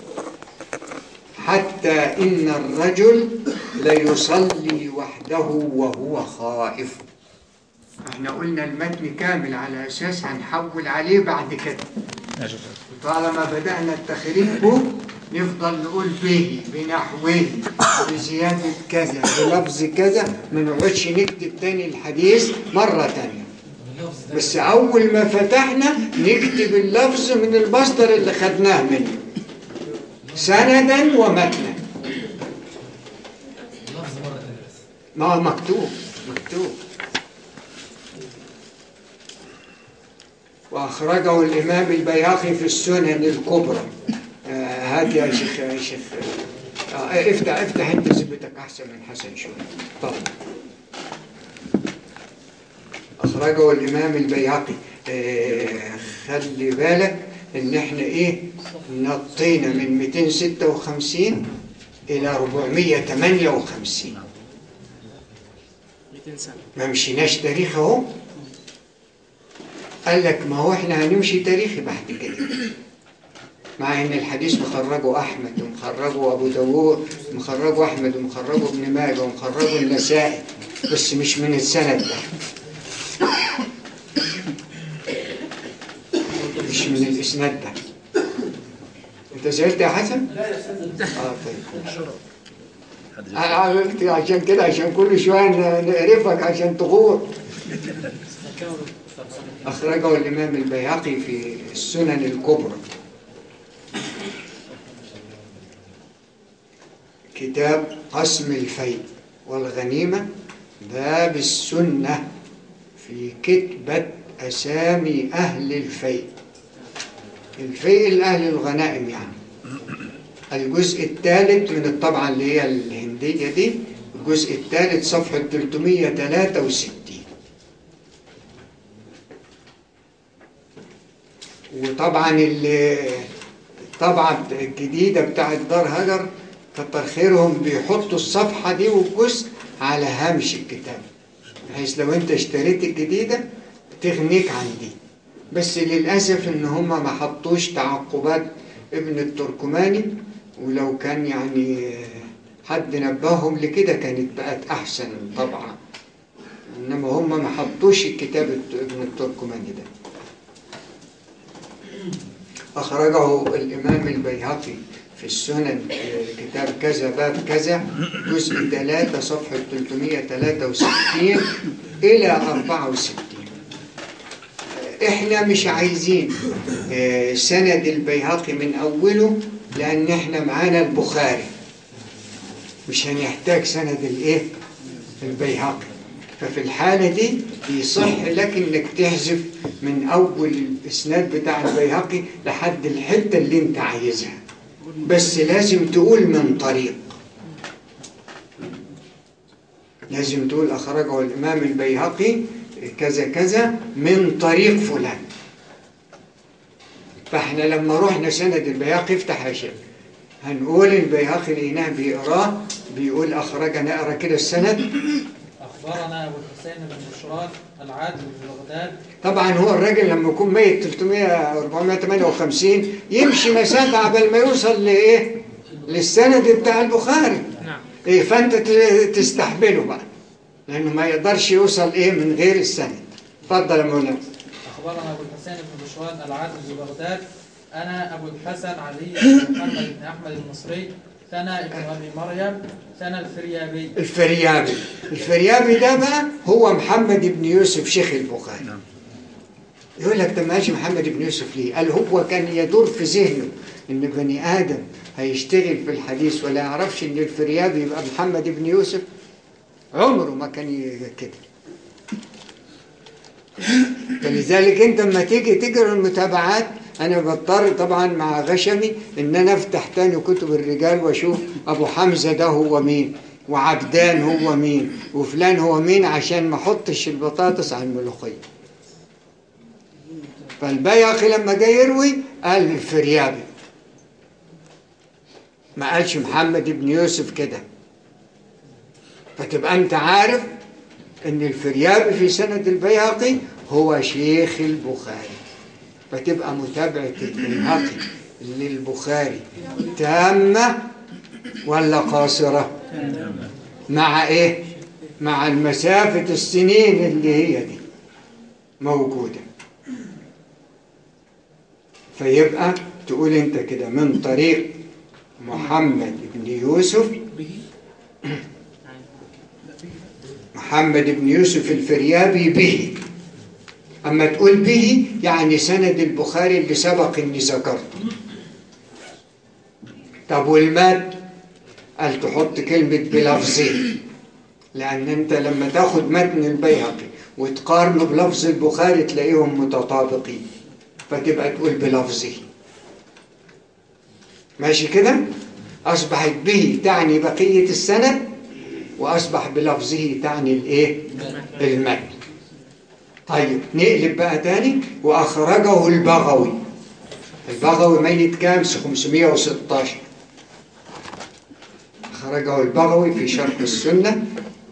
حتى إن الرجل ليصلي وحده وهو خائف احنا قلنا المتن كامل على أساس هنحول عليه بعد كده طالما بدأنا التخريج به نفضل نقول به بنحوه بزيادة كذا بلفظ كذا ما نقعدش نكتب تاني الحديث مرة تانية بس أول ما فتحنا نكتب اللفظ من المصدر اللي خدناه منه سندا ومتنا ما هو مكتوب مكتوب وأخرجه الإمام البيهقي في السنن الكبرى آه، هات يا شيخ يا شيخ آه، افتح افتح انت زبدك أحسن من حسن شوية طبعا أخرجه الإمام البيهقي آه، خلي بالك إن إحنا إيه نطينا من 256 إلى 458 200 سنة ما مشيناش تاريخ اهو قال لك ما هو احنا هنمشي تاريخي بعد كده مع ان الحديث مخرجه احمد ومخرجه ابو داوود مخرجه احمد ومخرجه ابن ماجه ومخرجه النسائي بس مش من السند ده مش من الاسناد ده انت زعلت يا حسن؟ لا يا اه طيب انا عملت عشان كده عشان كل شويه ن- نقرفك عشان تغور اخرجه الامام البيهقي في السنن الكبرى كتاب قسم الفيء والغنيمه باب السنه في كتبه اسامي اهل الفيء الفيء الاهل الغنائم يعني الجزء الثالث من الطبعة اللي هي الهندية دي الجزء الثالث صفحة 363 وطبعا ال- الطبعة الجديدة بتاعت دار هجر كتر خيرهم بيحطوا الصفحة دي والجزء على هامش الكتاب بحيث لو انت اشتريت الجديدة تغنيك عن دي بس للأسف إن هما ما حطوش تعقبات ابن التركماني ولو كان يعني حد نبههم لكده كانت بقت أحسن طبعا إنما هما ما حطوش الكتاب الت- ابن التركماني ده أخرجه الإمام البيهقي في السنن آه، كتاب كذا باب كذا جزء 3 صفحة 363 إلى 64 احنا مش عايزين آه، سند البيهقي من اوله لان احنا معانا البخاري مش هنحتاج سند الايه البيهقي ففي الحالة دي يصح لك انك تحذف من اول الاسناد بتاع البيهقي لحد الحتة اللي انت عايزها بس لازم تقول من طريق لازم تقول أخرجه الإمام البيهقي كذا كذا من طريق فلان فاحنا لما رحنا سند البيهقي افتح يا شيخ هنقول البيهقي لقيناه بيقراه بيقول أخرجنا اقرا كده السند أخبرنا أبو الحسين بن بشرات العادل بن بغداد طبعا هو الراجل لما يكون ميت 300 458 يمشي مسافة قبل ما يوصل لإيه؟ للسند بتاع البخاري نعم إيه فأنت ت- تستحمله بقى لأنه ما يقدرش يوصل إيه من غير السند اتفضل يا مولانا أخبرنا أبو الحسين بن بشرات العادل بن بغداد أنا أبو الحسن علي بن محمد بن أحمد المصري ثنا ابن أبي مريم ثنا الفريابي الفريابي الفريابي ده بقى هو محمد بن يوسف شيخ البخاري يقول لك طب ماشي محمد بن يوسف ليه؟ قال هو كان يدور في ذهنه ان بني ادم هيشتغل في الحديث ولا يعرفش ان الفريابي يبقى محمد بن يوسف عمره ما كان ي- كده فلذلك انت لما تيجي تقرا المتابعات انا بضطر طبعا مع غشمي ان انا افتح تاني كتب الرجال واشوف ابو حمزه ده هو مين وعبدان هو مين وفلان هو مين عشان ما احطش البطاطس على الملوخيه فالبيهقي لما جاي يروي قال الفريابي ما قالش محمد بن يوسف كده فتبقى انت عارف ان الفريابي في سند البيهقي هو شيخ البخاري فتبقى متابعة البيهقي للبخاري تامة ولا قاصرة مع ايه مع المسافة السنين اللي هي دي موجودة فيبقى تقول انت كده من طريق محمد بن يوسف محمد بن يوسف الفريابي به أما تقول به يعني سند البخاري اللي سبق إني ذكرته طب والمد قال تحط كلمة بلفظه لأن أنت لما تاخد متن البيهقي وتقارنه بلفظ البخاري تلاقيهم متطابقين فتبقى تقول بلفظه ماشي كده أصبحت به تعني بقية السند وأصبح بلفظه تعني الإيه المتن طيب نقلب بقى تاني وأخرجه البغوي البغوي ميت كام 516 أخرجه البغوي في شرح السنة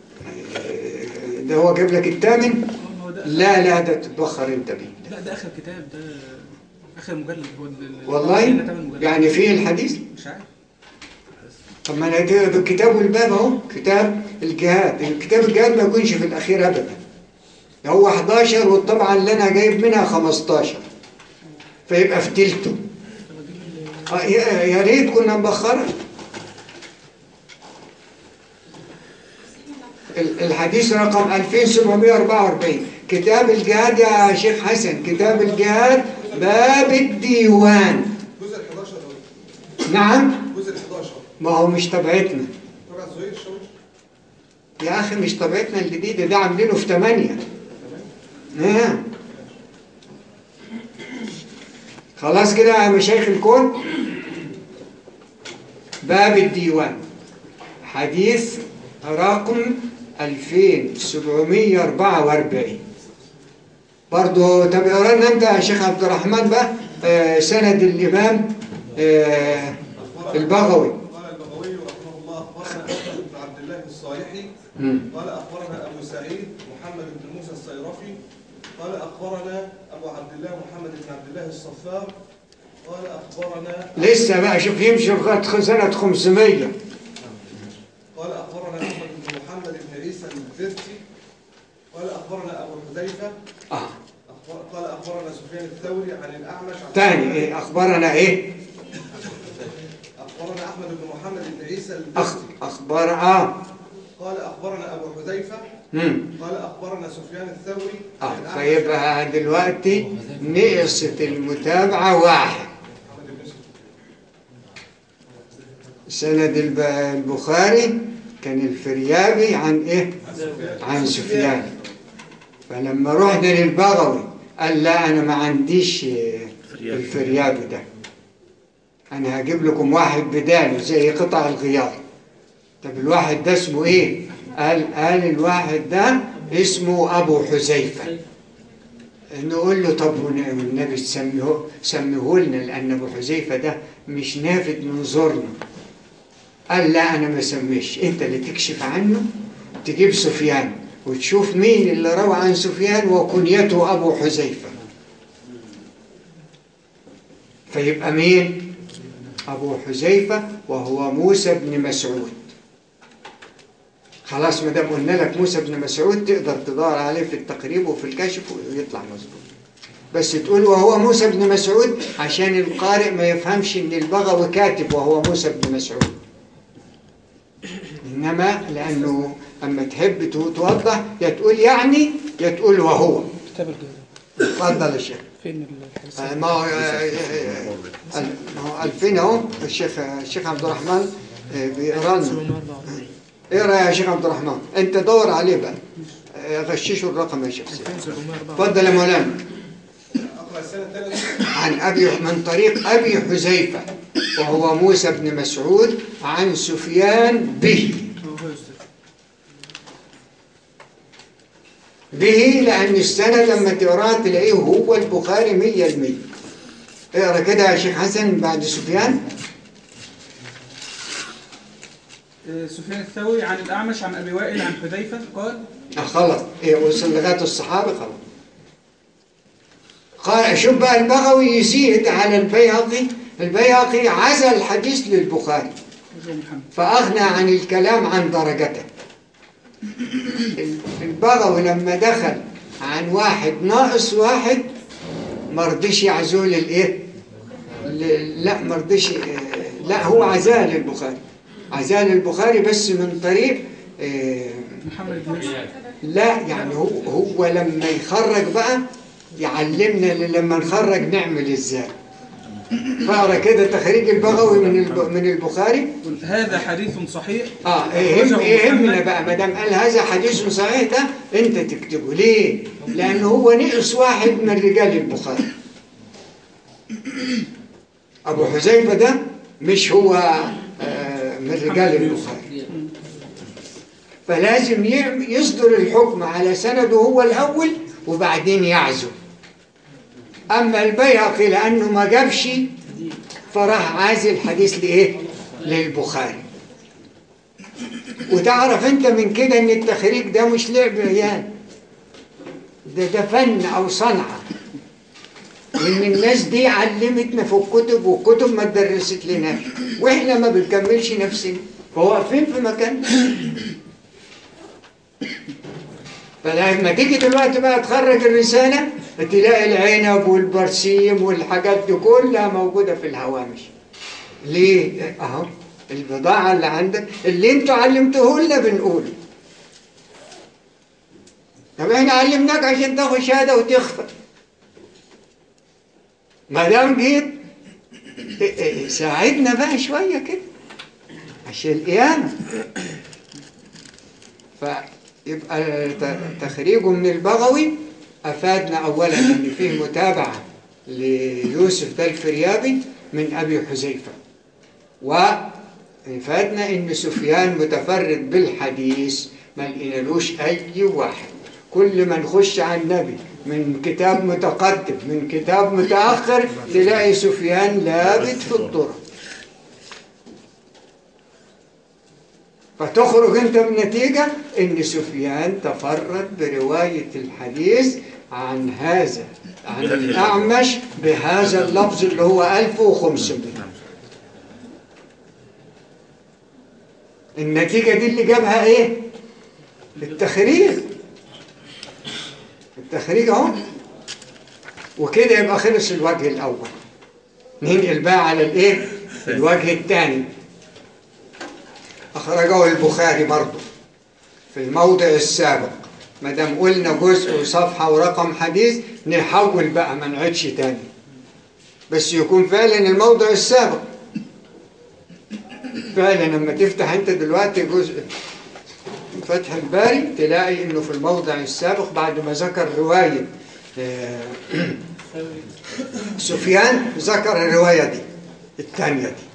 ده هو جاب لك الثامن هو ده لا لا ده تتبخر انت بيه لا ده اخر كتاب ده اخر مجلد هو ال- ال- والله ده تمن مجلد. يعني فيه الحديث مش عارف طب ما انا كده بالكتاب والباب اهو كتاب الجهاد كتاب الجهاد ما يكونش في الاخير ابدا هو 11 والطبعه اللي انا جايب منها 15 فيبقى في تلته آه، يا يا ريت كنا مبخرة ال- الحديث رقم 2744 كتاب الجهاد يا شيخ حسن كتاب الجهاد باب الديوان جزء ال 11 أو نعم جزء ال 11 ما هو مش طبيعتنا تبع زهير الشاويش يا أخي مش طبيعتنا الجديدة ده عاملينه في ثمانية نعم خلاص كده يا مشايخ الكون باب الديوان حديث رقم 2744 برضو طب اقرا لنا انت يا شيخ عبد الرحمن بقى آه، سند الامام آه، البغوي قال البغوي رحمه الله اخبرنا احمد بن عبد الله الصالحي مم. قال اخبرنا ابو سعيد محمد بن موسى الصيرفي قال اخبرنا ابو عبد الله محمد بن عبد الله الصفار قال اخبرنا لسه بقى شوف يمشي لغايه سنه 500 قال اخبرنا احمد بن محمد بن عيسى البرتي قال اخبرنا ابو حذيفه اه أخبر قال اخبرنا سفيان الثوري عن الاعمش عن تاني إيه اخبارنا ايه اخبرنا احمد بن محمد بن عيسى أخ... البرتي اخبار اه قال اخبرنا ابو حذيفه مم. قال اخبرنا سفيان الثوري اه عن الأعمش فيبقى دلوقتي نقصت المتابعه واحد محمد بن يوسف سند الب- البخاري كان الفريابي عن ايه عن سفيان فلما رحنا للبغوي قال لا انا ما عنديش آه، الفريابي ده انا هجيب لكم واحد بداله زي قطع الغيار طب الواحد ده اسمه ايه قال قال الواحد ده اسمه ابو حذيفه نقول له طب ون- والنبي تسميه سميه لنا لان ابو حذيفه ده مش نافد من زورنا قال لا انا ما سميش انت اللي تكشف عنه تجيب سفيان وتشوف مين اللي روى عن سفيان وكنيته ابو حذيفه فيبقى مين ابو حذيفه وهو موسى بن مسعود خلاص ما دام قلنا لك موسى بن مسعود تقدر تدور عليه في التقريب وفي الكشف ويطلع مظبوط بس تقول وهو موسى بن مسعود عشان القارئ ما يفهمش ان البغوي كاتب وهو موسى بن مسعود انما لانه اما تحب تو- توضح يا تقول يعني يا تقول وهو كتاب الجهاد اتفضل يا شيخ فين الحديث آه، ما هو آه، آه، آه، ال- ما هو 2000 اهو الشيخ الشيخ عبد الرحمن آه، بيقرا لنا 744 اقرا يا شيخ عبد الرحمن انت دور عليه بقى آه، غششوا الرقم يا شيخ سيد. 2744 اتفضل يا مولانا اقرا السنه الثالثه عن أبي من طريق أبي حذيفة وهو موسى بن مسعود عن سفيان به هو هو يا أستاذ. به لأن السنة لما تقرأها تلاقيه هو البخاري مية المية اقرأ كده يا شيخ حسن بعد سفيان آه، سفيان الثوري عن الأعمش عن أبي وائل عن حذيفة قال آه خلاص إيه وصل لغاية الصحابة خلاص قال شوف بقى البغوي يزيد على البيهقي البيهقي عزل الحديث للبخاري وجه محمد فأغنى عن الكلام عن درجته البغوي لما دخل عن واحد ناقص واحد مرضيش يعزول الايه ل- لا مرضيش آه، لا هو عزال البخاري عزال البخاري بس من طريق آه، محمد بن يوسف لا يعني هو هو لما يخرج بقى يعلمنا اللي لما نخرج نعمل ازاي فاقرا كده تخريج البغوي من الب- من البخاري قلت هذا حديث صحيح اه يهم يهمنا بقى ما دام قال هذا حديث صحيح ده انت تكتبه ليه؟ لانه هو نقص واحد من رجال البخاري ابو حذيفه ده مش هو آه، من رجال البخاري فلازم يعم- يصدر الحكم على سنده هو الاول وبعدين يعزو اما البيهقي لانه ما جابش فراح عازل الحديث لايه؟ للبخاري وتعرف انت من كده ان التخريج ده مش لعب عيال ده ده فن او صنعة وان الناس دي علمتنا في الكتب والكتب ما اتدرست لناش واحنا ما بنكملش نفسنا فواقفين في مكان فلما تيجي دلوقتي بقى تخرج الرسالة تلاقي العنب والبرسيم والحاجات دي كلها موجودة في الهوامش ليه؟ اهو البضاعة اللي عندك اللي انتوا علمتوه لنا بنقوله طب احنا علمناك عشان تاخد شهادة وتخفى ما دام جيت اه، اه، ساعدنا بقى شوية كده عشان القيامة فيبقى ت- تخريجه من البغوي أفادنا أولا أن فيه متابعة ليوسف ده الفريابي من أبي حذيفة وفادنا ان سفيان متفرد بالحديث ما لقينالوش اي واحد كل ما نخش على النبي من كتاب متقدم من كتاب متاخر تلاقي سفيان لابت في الطرق فتخرج انت بنتيجه ان سفيان تفرد بروايه الحديث عن هذا عن الاعمش بهذا اللفظ اللي هو 1500 النتيجة دي اللي جابها ايه التخريج التخريج اهو وكده يبقى خلص الوجه الاول ننقل بقى على الايه الوجه الثاني اخرجه البخاري برضه في الموضع السابق ما دام قلنا جزء وصفحة ورقم حديث نحول بقى ما نعيدش تاني بس يكون فعلا الموضع السابق فعلا لما تفتح انت دلوقتي جزء فتح الباري تلاقي انه في الموضع السابق بعد ما ذكر رواية آه، سفيان ذكر الرواية دي الثانية دي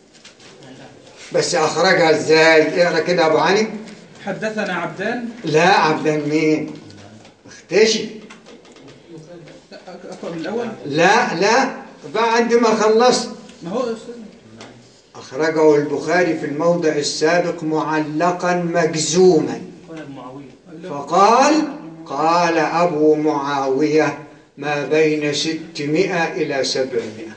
بس اخرجها ازاي اقرا كده يا ابو علي حدثنا عبدان لا عبدان مين اختشي لا اقرا من الاول لا لا بعد ما خلصت ما هو يا أستاذ. أخرجه البخاري في الموضع السابق معلقا مجزوما فقال قال أبو معاوية ما بين ستمائة إلى سبعمائة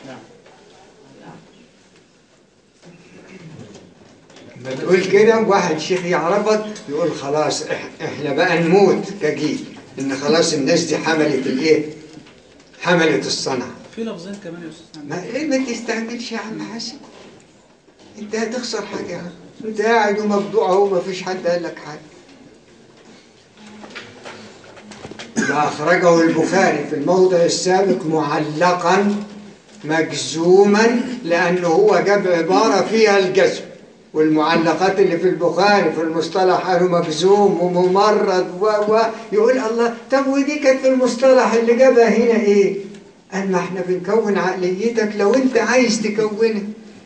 ما تقول كده واحد شيخ يعرفك يقول خلاص إح- احنا بقى نموت كجيل ان خلاص الناس دي حملت الايه حملت الصنعه في لفظين كمان يا استاذ ما ايه ما تستعجلش يا عم حسن انت هتخسر حاجة يا عم. انت قاعد ومبدوع اهو ما فيش حد قال لك حاجة ده أخرجه البخاري في الموضع السابق معلقا مجزوما لأنه هو جاب عبارة فيها الجزم والمعلقات اللي في البخاري في المصطلح قالوا مجزوم وممرض و و يقول الله طب ودي كانت في المصطلح اللي جابها هنا ايه؟ قال ما احنا بنكون عقليتك لو انت عايز تكونها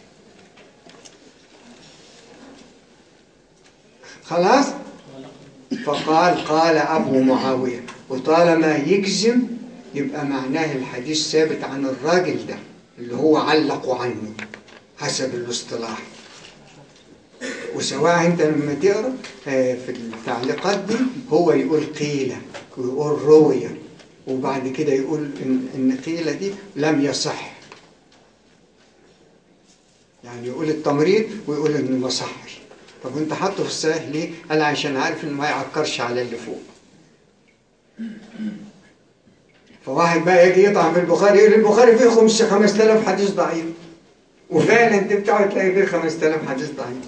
خلاص فقال قال أبو معاوية وطالما يجزم يبقى معناه الحديث ثابت عن الراجل ده اللي هو علق عنه حسب الاصطلاح وسواء انت لما تقرا آه، في التعليقات دي هو يقول قيل ويقول روية وبعد كده يقول ان إن قيل دي لم يصح يعني يقول التمريض ويقول انه ما صحش طب وانت حاطه في الصحيح ليه؟ قال عشان عارف انه ما يعكرش على اللي فوق فواحد بقى يجي يطعن في البخاري يقول البخاري فيه خمس 5000 حديث ضعيف وفعلا انت بتقعد تلاقي فيه 5000 حديث ضعيف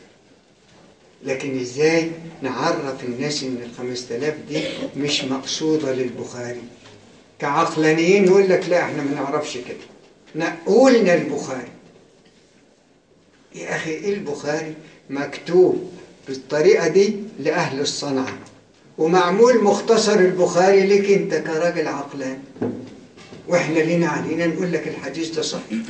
لكن ازاي نعرف الناس ان ال 5000 دي مش مقصوده للبخاري كعقلانيين يقول لك لا احنا ما نعرفش كده نقولنا البخاري يا أخي إيه البخاري مكتوب بالطريقة دي لأهل الصنعة ومعمول مختصر البخاري لك أنت كراجل عقلان وإحنا لينا علينا نقول لك الحديث ده صحيح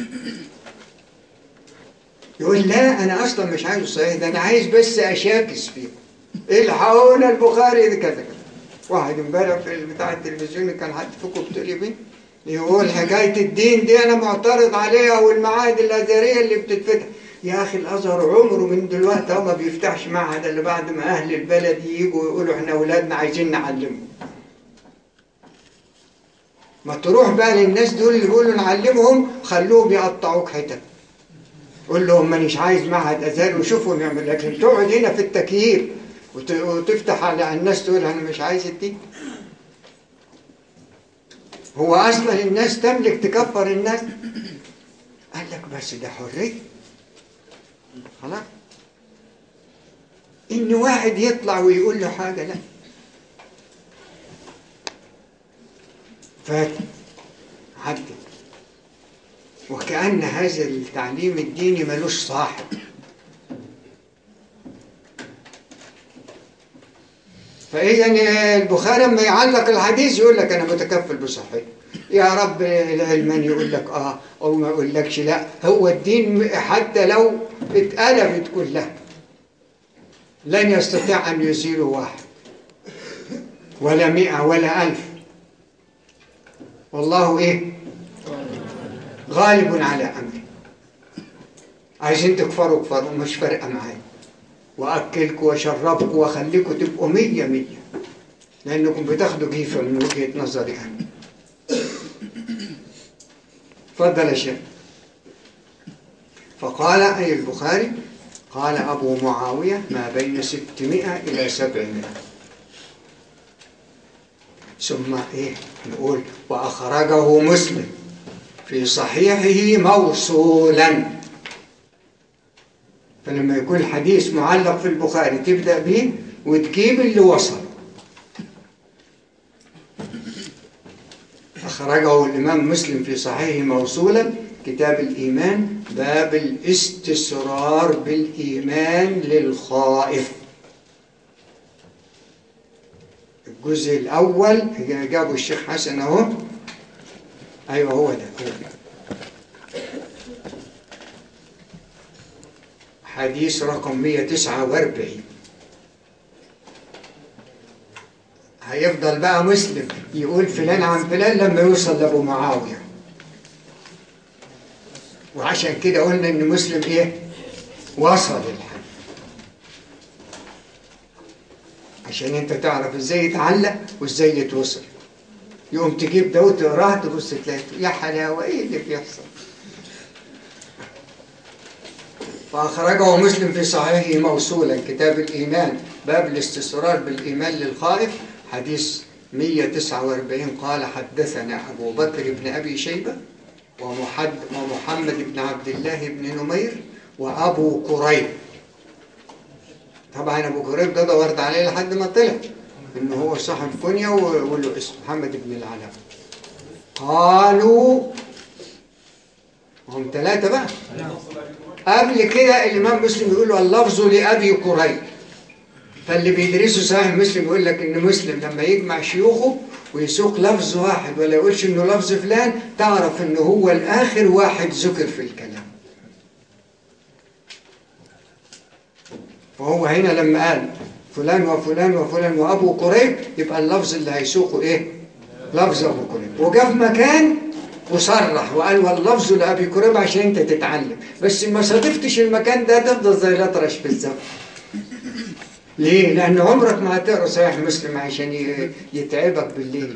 يقول لا أنا أصلا مش عايزه صحيح ده أنا عايز بس أشاكس فيه الحقونا البخاري ده كذا كذا واحد امبارح في بتاع التلفزيون كان حد فيكم بتقلبين يقول حكاية الدين دي أنا معترض عليها والمعاهد الأزهرية اللي بتتفتح يا أخي الأزهر عمره من دلوقتي هو ما بيفتحش معهد إلا بعد ما أهل البلد يجوا يقولوا إحنا أولادنا عايزين نعلمهم ما تروح بقى للناس دول اللي بيقولوا نعلمهم خلوهم يقطعوك حتت قول لهم مانيش عايز معهد أزهري وشوفوا نعمل لكن تقعد هنا في التكييف وت- وتفتح على الناس تقول أنا مش عايز الدين هو أصلا الناس تملك تكفر الناس قال لك بس ده حرية خلاص إن واحد يطلع ويقول له حاجة لا فات عدت وكأن هذا التعليم الديني ملوش صاحب فإذا البخاري لما يعلق الحديث يقول لك أنا متكفل بصحته يا رب العلمان يقول لك آه أو ما يقول لكش لا هو الدين حتى لو اتقلبت كلها لن يستطيع أن يزيله واحد ولا مئة ولا ألف والله إيه غالب على أمره عايزين تكفروا كفروا مش فارقة معايا وأكلكوا وأشربكوا وأخليكوا تبقوا مية مية لأنكم بتاخدوا جيفة من وجهة نظري أنا تفضل يا شيخ فقال أي البخاري قال أبو معاوية ما بين ستمائة إلى سبعمائة ثم إيه نقول وأخرجه مسلم في صحيحه موصولا فلما يكون الحديث معلق في البخاري تبدأ به وتجيب اللي وصل أخرجه الإمام مسلم في صحيحه موصولا كتاب الإيمان باب الاستسرار بالإيمان للخائف الجزء الأول جابوا الشيخ حسن أهو أيوه هو ده هو ده حديث رقم 149 هيفضل بقى مسلم يقول فلان عن فلان لما يوصل لأبو معاوية وعشان كده قلنا إن مسلم إيه وصل الحديث عشان أنت تعرف إزاي يتعلق وإزاي يتوصل يقوم تجيب ده وتقراه تبص تلاقي يا حلاوة إيه اللي بيحصل فأخرجه مسلم في صحيحه موصولا كتاب الإيمان باب الاستسرار بالإيمان للخائف حديث 149 قال حدثنا أبو بكر بن أبي شيبة ومحد ومحمد بن عبد الله بن نمير وأبو كريب طبعا أبو كريب ده دورت عليه لحد ما طلع إنه هو صاحب كنية وله اسم محمد بن العلاء قالوا هم ثلاثة بقى قبل كده الإمام مسلم يقول له اللفظ لأبي كريب فاللي بيدرسوا صحيح مسلم يقول لك إن مسلم لما يجمع شيوخه ويسوق لفظ واحد ولا يقولش إنه لفظ فلان تعرف إنه هو الآخر واحد ذكر في الكلام وهو هنا لما قال فلان وفلان وفلان وأبو كريب يبقى اللفظ اللي هيسوقه إيه؟ لفظ أبو كريب وجا في مكان وصرح وقال واللفظ لأبي كريب عشان انت تتعلم بس ما صادفتش المكان ده تفضل زي الأطرش في الزمن ليه؟ لأن عمرك ما هتقرا صحيح مسلم عشان ي- يتعبك بالليل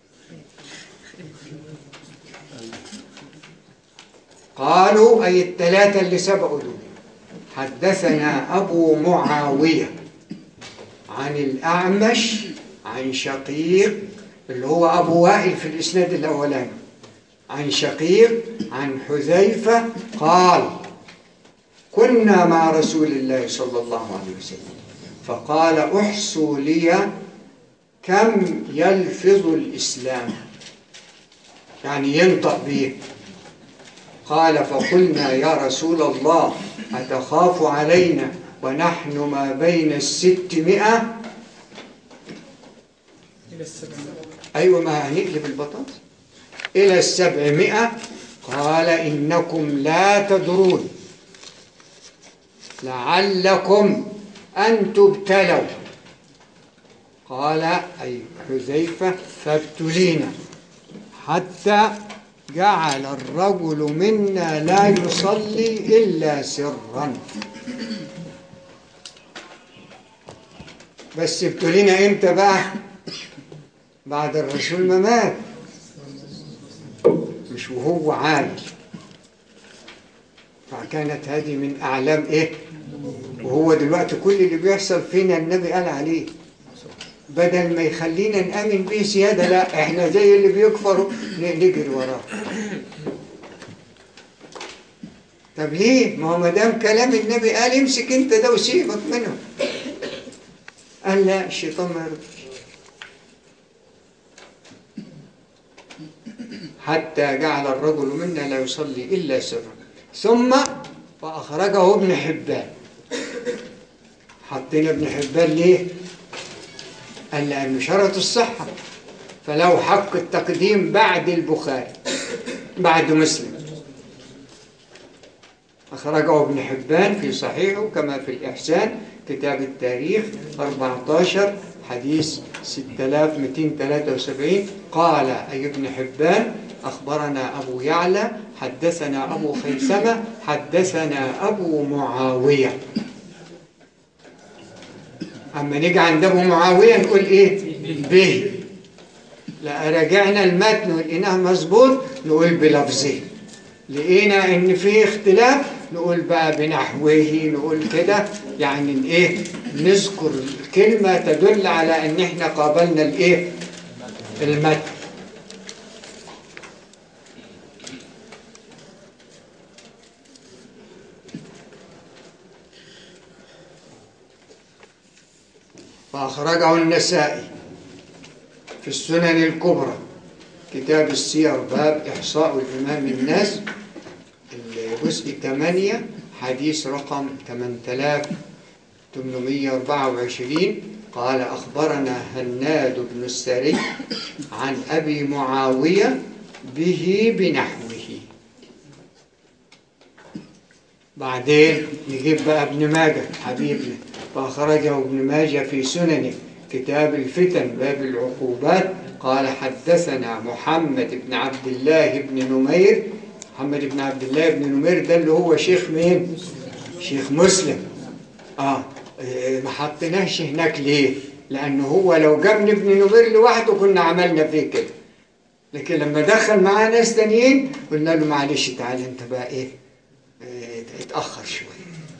قالوا أي الثلاثة اللي سبقوا دول حدثنا أبو معاوية عن الأعمش عن شقيق اللي هو أبو وائل في الإسناد الأولاني عن شقيق عن حذيفة قال كنا مع رسول الله صلى الله عليه وسلم فقال احصوا لي كم يلفظ الإسلام يعني ينطق به قال فقلنا يا رسول الله أتخاف علينا ونحن ما بين الستمائة إلى السبعين أيوة ما هنقلب البطاطس إلى السبعمائة قال إنكم لا تدرون لعلكم أن تبتلوا قال أي حذيفة فابتلينا حتى جعل الرجل منا لا يصلي إلا سرا بس ابتلينا امتى بقى بعد الرسول ما مات مش وهو عايش فكانت هذه من أعلام إيه وهو دلوقتي كل اللي بيحصل فينا النبي قال عليه بدل ما يخلينا نأمن به زيادة لا احنا زي اللي بيكفروا ن- نجري وراه طب ليه؟ ما هو ما دام كلام النبي قال امسك انت ده وسيبك منه قال لا الشيطان ما يرضيش حتى جعل الرجل منا لا يصلي إلا سرا ثم فأخرجه ابن حبان حطينا ابن حبان ليه؟ قال لأنه شرط الصحة فله حق التقديم بعد البخاري بعد مسلم أخرجه ابن حبان في صحيحه كما في الإحسان كتاب التاريخ 14 حديث 6273 قال أي ابن حبان أخبرنا أبو يعلى حدثنا أبو خيثمة حدثنا أبو معاوية أما نيجي عند أبو معاوية نقول إيه به لا راجعنا المتن ولقيناه مظبوط نقول بلفظه لقينا ان في اختلاف نقول بقى بنحوه نقول كده يعني إن ايه نذكر كلمة تدل على ان احنا قابلنا الايه المتن فأخرجه النسائي في السنن الكبرى كتاب السير باب إحصاء الإمام الناس الجزء 8 حديث رقم 8824 قال أخبرنا هناد بن السري عن أبي معاوية به بنحوه بعدين نجيب بقى ابن ماجه حبيبنا فأخرجه ابن ماجه في سننه كتاب الفتن باب العقوبات قال حدثنا محمد بن عبد الله بن نمير محمد بن عبد الله بن نمير ده اللي هو شيخ مين؟ شيخ مسلم اه إيه، ما حطيناش هناك ليه؟ لأنه هو لو جابني ابن نمير لوحده كنا عملنا فيه كده لكن لما دخل معاه ناس تانيين قلنا له معلش تعالى انت بقى ايه إيه، اتأخر شوية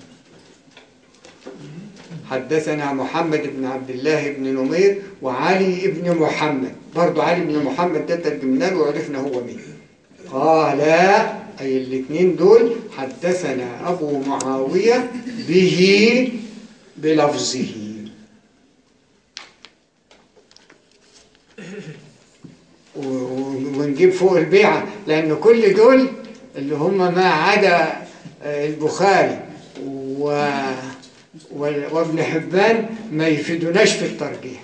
حدثنا محمد بن عبد الله بن نمير وعلي بن محمد برضو علي بن محمد ده ترجمنا له وعرفنا هو مين قال أي الاثنين دول حدثنا أبو معاوية به بلفظه و- و- ونجيب فوق البيعة لأن كل دول اللي هم ما عدا آه، البخاري و... وال- وابن حبان ما يفيدوناش في الترجيح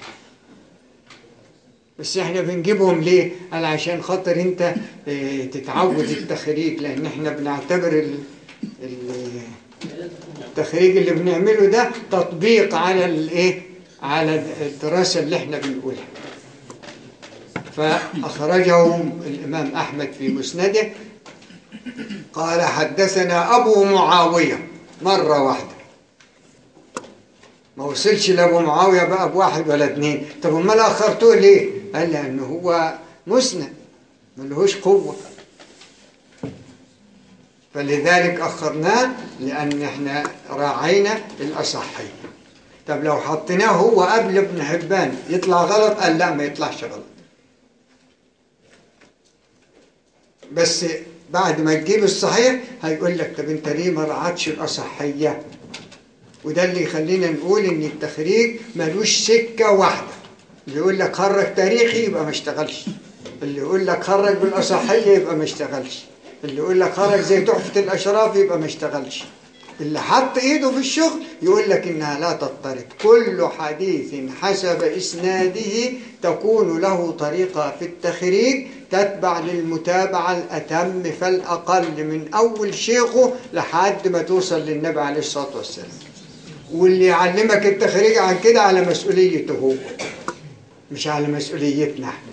بس احنا بنجيبهم ليه؟ قال عشان خاطر انت اه، تتعود التخريج لان احنا بنعتبر ال- ال- التخريج اللي بنعمله ده تطبيق على الايه؟ على الدراسة اللي احنا بنقولها فأخرجه الإمام أحمد في مسنده قال حدثنا أبو معاوية مرة واحدة ما وصلش لأبو معاوية بقى بواحد ولا اتنين طب امال أخرتوه ليه؟ قال لأنه هو مسند ملهوش قوة فلذلك أخرناه لأن احنا راعينا الأصحية طب لو حطيناه هو قبل ابن حبان يطلع غلط قال لا ما يطلعش غلط بس بعد ما تجيب الصحيح هيقول لك طب انت ليه ما رعتش الأصحية وده اللي يخلينا نقول ان التخريج ملوش سكة واحدة اللي يقول لك خرج تاريخي يبقى ما اشتغلش اللي يقول لك خرج بالأصحية يبقى ما اشتغلش اللي يقول لك خرج زي تحفة الأشراف يبقى ما اشتغلش اللي حط ايده في الشغل يقول لك انها لا تضطرب كل حديث حسب اسناده تكون له طريقة في التخريج تتبع للمتابعة الأتم فالأقل من أول شيخه لحد ما توصل للنبي عليه الصلاة والسلام واللي يعلمك التخريج عن كده على مسؤوليته هو مش على مسؤوليتنا احنا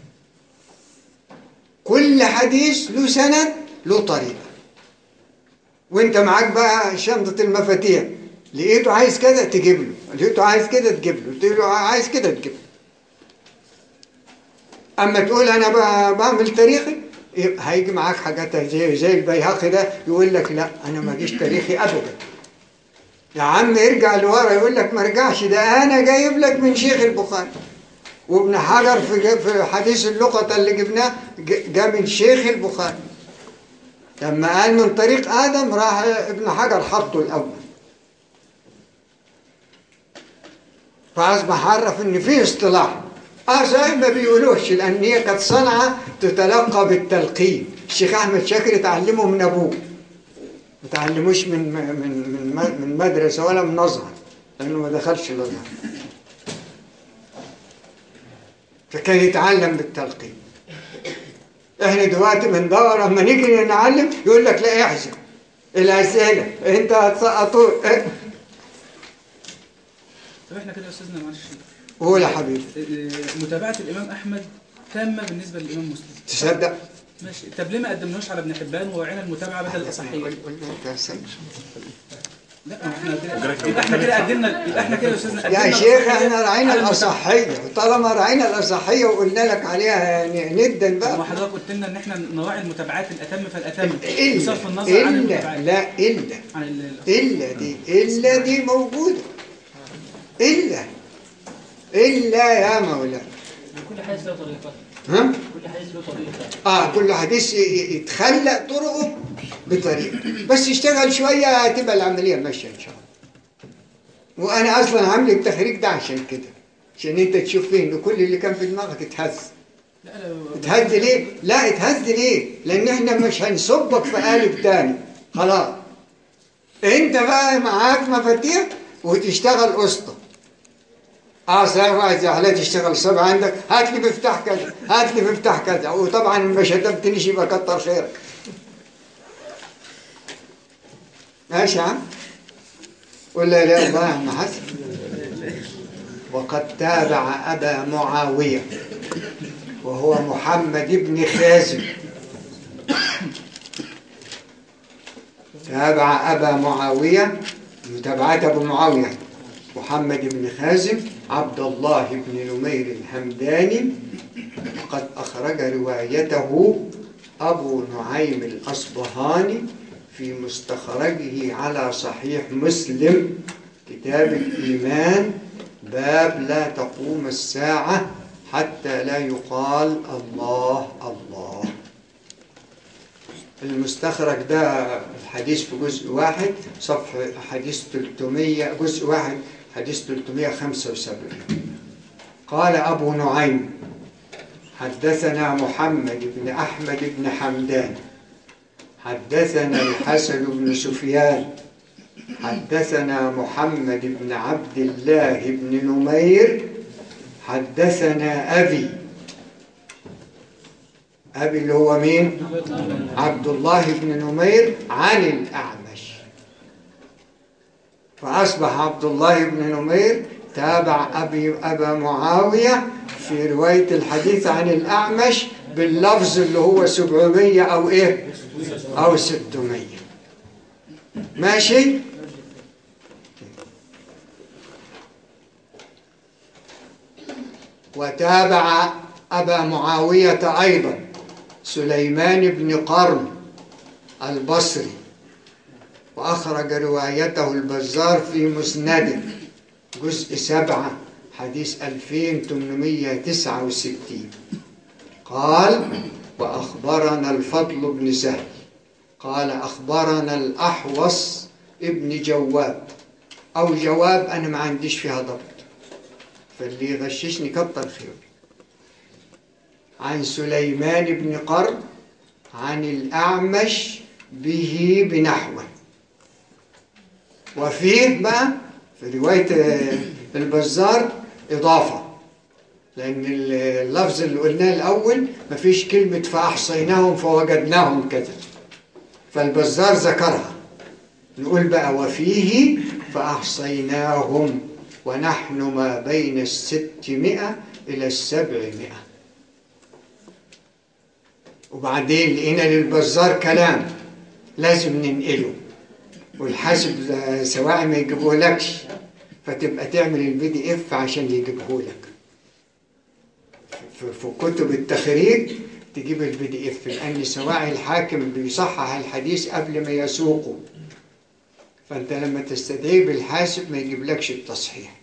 كل حديث له سند له طريقة وانت معاك بقى شنطة المفاتيح لقيته عايز كده تجيب له لقيته عايز كده تجيب له لقيته عايز كده تجيب له اما تقول انا بقى بعمل تاريخي يبقى هيجي معاك حاجات زي زي البيهقي ده يقول لك لا انا ما جيش تاريخي ابدا يا عم ارجع لورا يقول لك ما ارجعش ده انا جايب لك من شيخ البخاري وابن حجر في في حديث اللقطة اللي جبناه ج- جاء من شيخ البخاري لما قال من طريق آدم راح ابن حجر حطه الأول فأصبح عرف إن في اصطلاح اه زي ما بيقولوش لأن هي كانت صنعة تتلقى بالتلقين الشيخ أحمد شاكر اتعلمه من أبوه ما تعلموش من من من من مدرسة ولا من أزهر لأنه ما دخلش الأزهر فكان يتعلم بالتلقين احنا دلوقتي بندور اما نيجي نعلم يقول لك لا احزم الاسئله انت هتسقطوا اه، طب احنا كده يا استاذنا معلش قول يا حبيبي آه، متابعه الامام احمد تامه بالنسبه للامام مسلم تصدق ماشي طب ليه ما قدمناش على ابن حبان ووعينا المتابعه بدل الاصحيه لا ما احنا كده يبقى احنا كده قدمنا يبقى احنا كده يا استاذنا يا قدمنا شيخ الأصحية احنا راعينا على المتابعة. الاصحيه وطالما راعينا الاصحيه وقلنا لك عليها يعني ندا طب ما بقى حضرتك قلت لنا ان احنا نراعي المتابعات الاتم فالاتم الا بصرف النظر عن الا المتابعات لا الا عن ال- إلا دي إلا دي موجودة إلا إلا يا مولانا كل حديث له طريقة ها؟ كل حديث له طريقة آه كل حديث ي- ي- يتخلق طرقه بطريقة بس يشتغل شوية هتبقى العملية ماشية إن شاء الله وأنا أصلا عامل التخريج ده عشان كده عشان أنت تشوف فيه إن كل اللي كان في دماغك اتهز لا لا اتهز ليه؟ لا اتهز ليه؟ لأن إحنا مش هنصبك في قالب تاني خلاص أنت بقى معاك مفاتيح وتشتغل قسطة اه صحيح واحد زي حالاتي تشتغل صبع عندك هات لي مفتاح كذا هات لي مفتاح كذا وطبعا ما شتمتنيش يبقى كتر خيرك ماشي يا عم ولا لا الله يا عم حسن وقد تابع أبا معاوية وهو محمد بن خازم تابع أبا معاوية متابعة أبو معاوية محمد بن خازم عبد الله بن نمير الهمداني وقد أخرج روايته أبو نعيم الأصبهاني في مستخرجه على صحيح مسلم كتاب الإيمان باب لا تقوم الساعة حتى لا يقال الله الله المستخرج ده الحديث في جزء واحد صفحة حديث 300 جزء واحد حديث 375 قال أبو نعيم حدثنا محمد بن أحمد بن حمدان حدثنا الحسن بن سفيان حدثنا محمد بن عبد الله بن نمير حدثنا أبي أبي اللي هو مين؟ عبد الله بن نمير عن الأعمش فأصبح عبد الله بن نمير تابع أبي أبا معاوية في رواية الحديث عن الأعمش باللفظ اللي هو 700 أو إيه؟ أو 600 ماشي؟ وتابع أبا معاوية أيضا سليمان بن قرن البصري وأخرج روايته البزار في مسنده جزء سبعة حديث 2869 قال وأخبرنا الفضل بن سهل قال أخبرنا الأحوص ابن جواب أو جواب أنا ما عنديش فيها ضبط فاللي يغششني كتر خير عن سليمان بن قرن عن الأعمش به بنحوه وفيه بقى في رواية آه، البزار إضافة لأن اللفظ اللي قلناه الأول مفيش كلمة فأحصيناهم فوجدناهم كذا فالبزار ذكرها نقول بقى وفيه فأحصيناهم ونحن ما بين الستمائة إلى السبعمائة وبعدين لقينا للبزار كلام لازم ننقله والحاسب سواء ما يجيبهولكش فتبقى تعمل البي دي اف عشان يجيبهولك في في كتب التخريج تجيب البي دي اف لان سواء الحاكم بيصحح الحديث قبل ما يسوقه فانت لما تستدعيه بالحاسب ما يجيبلكش التصحيح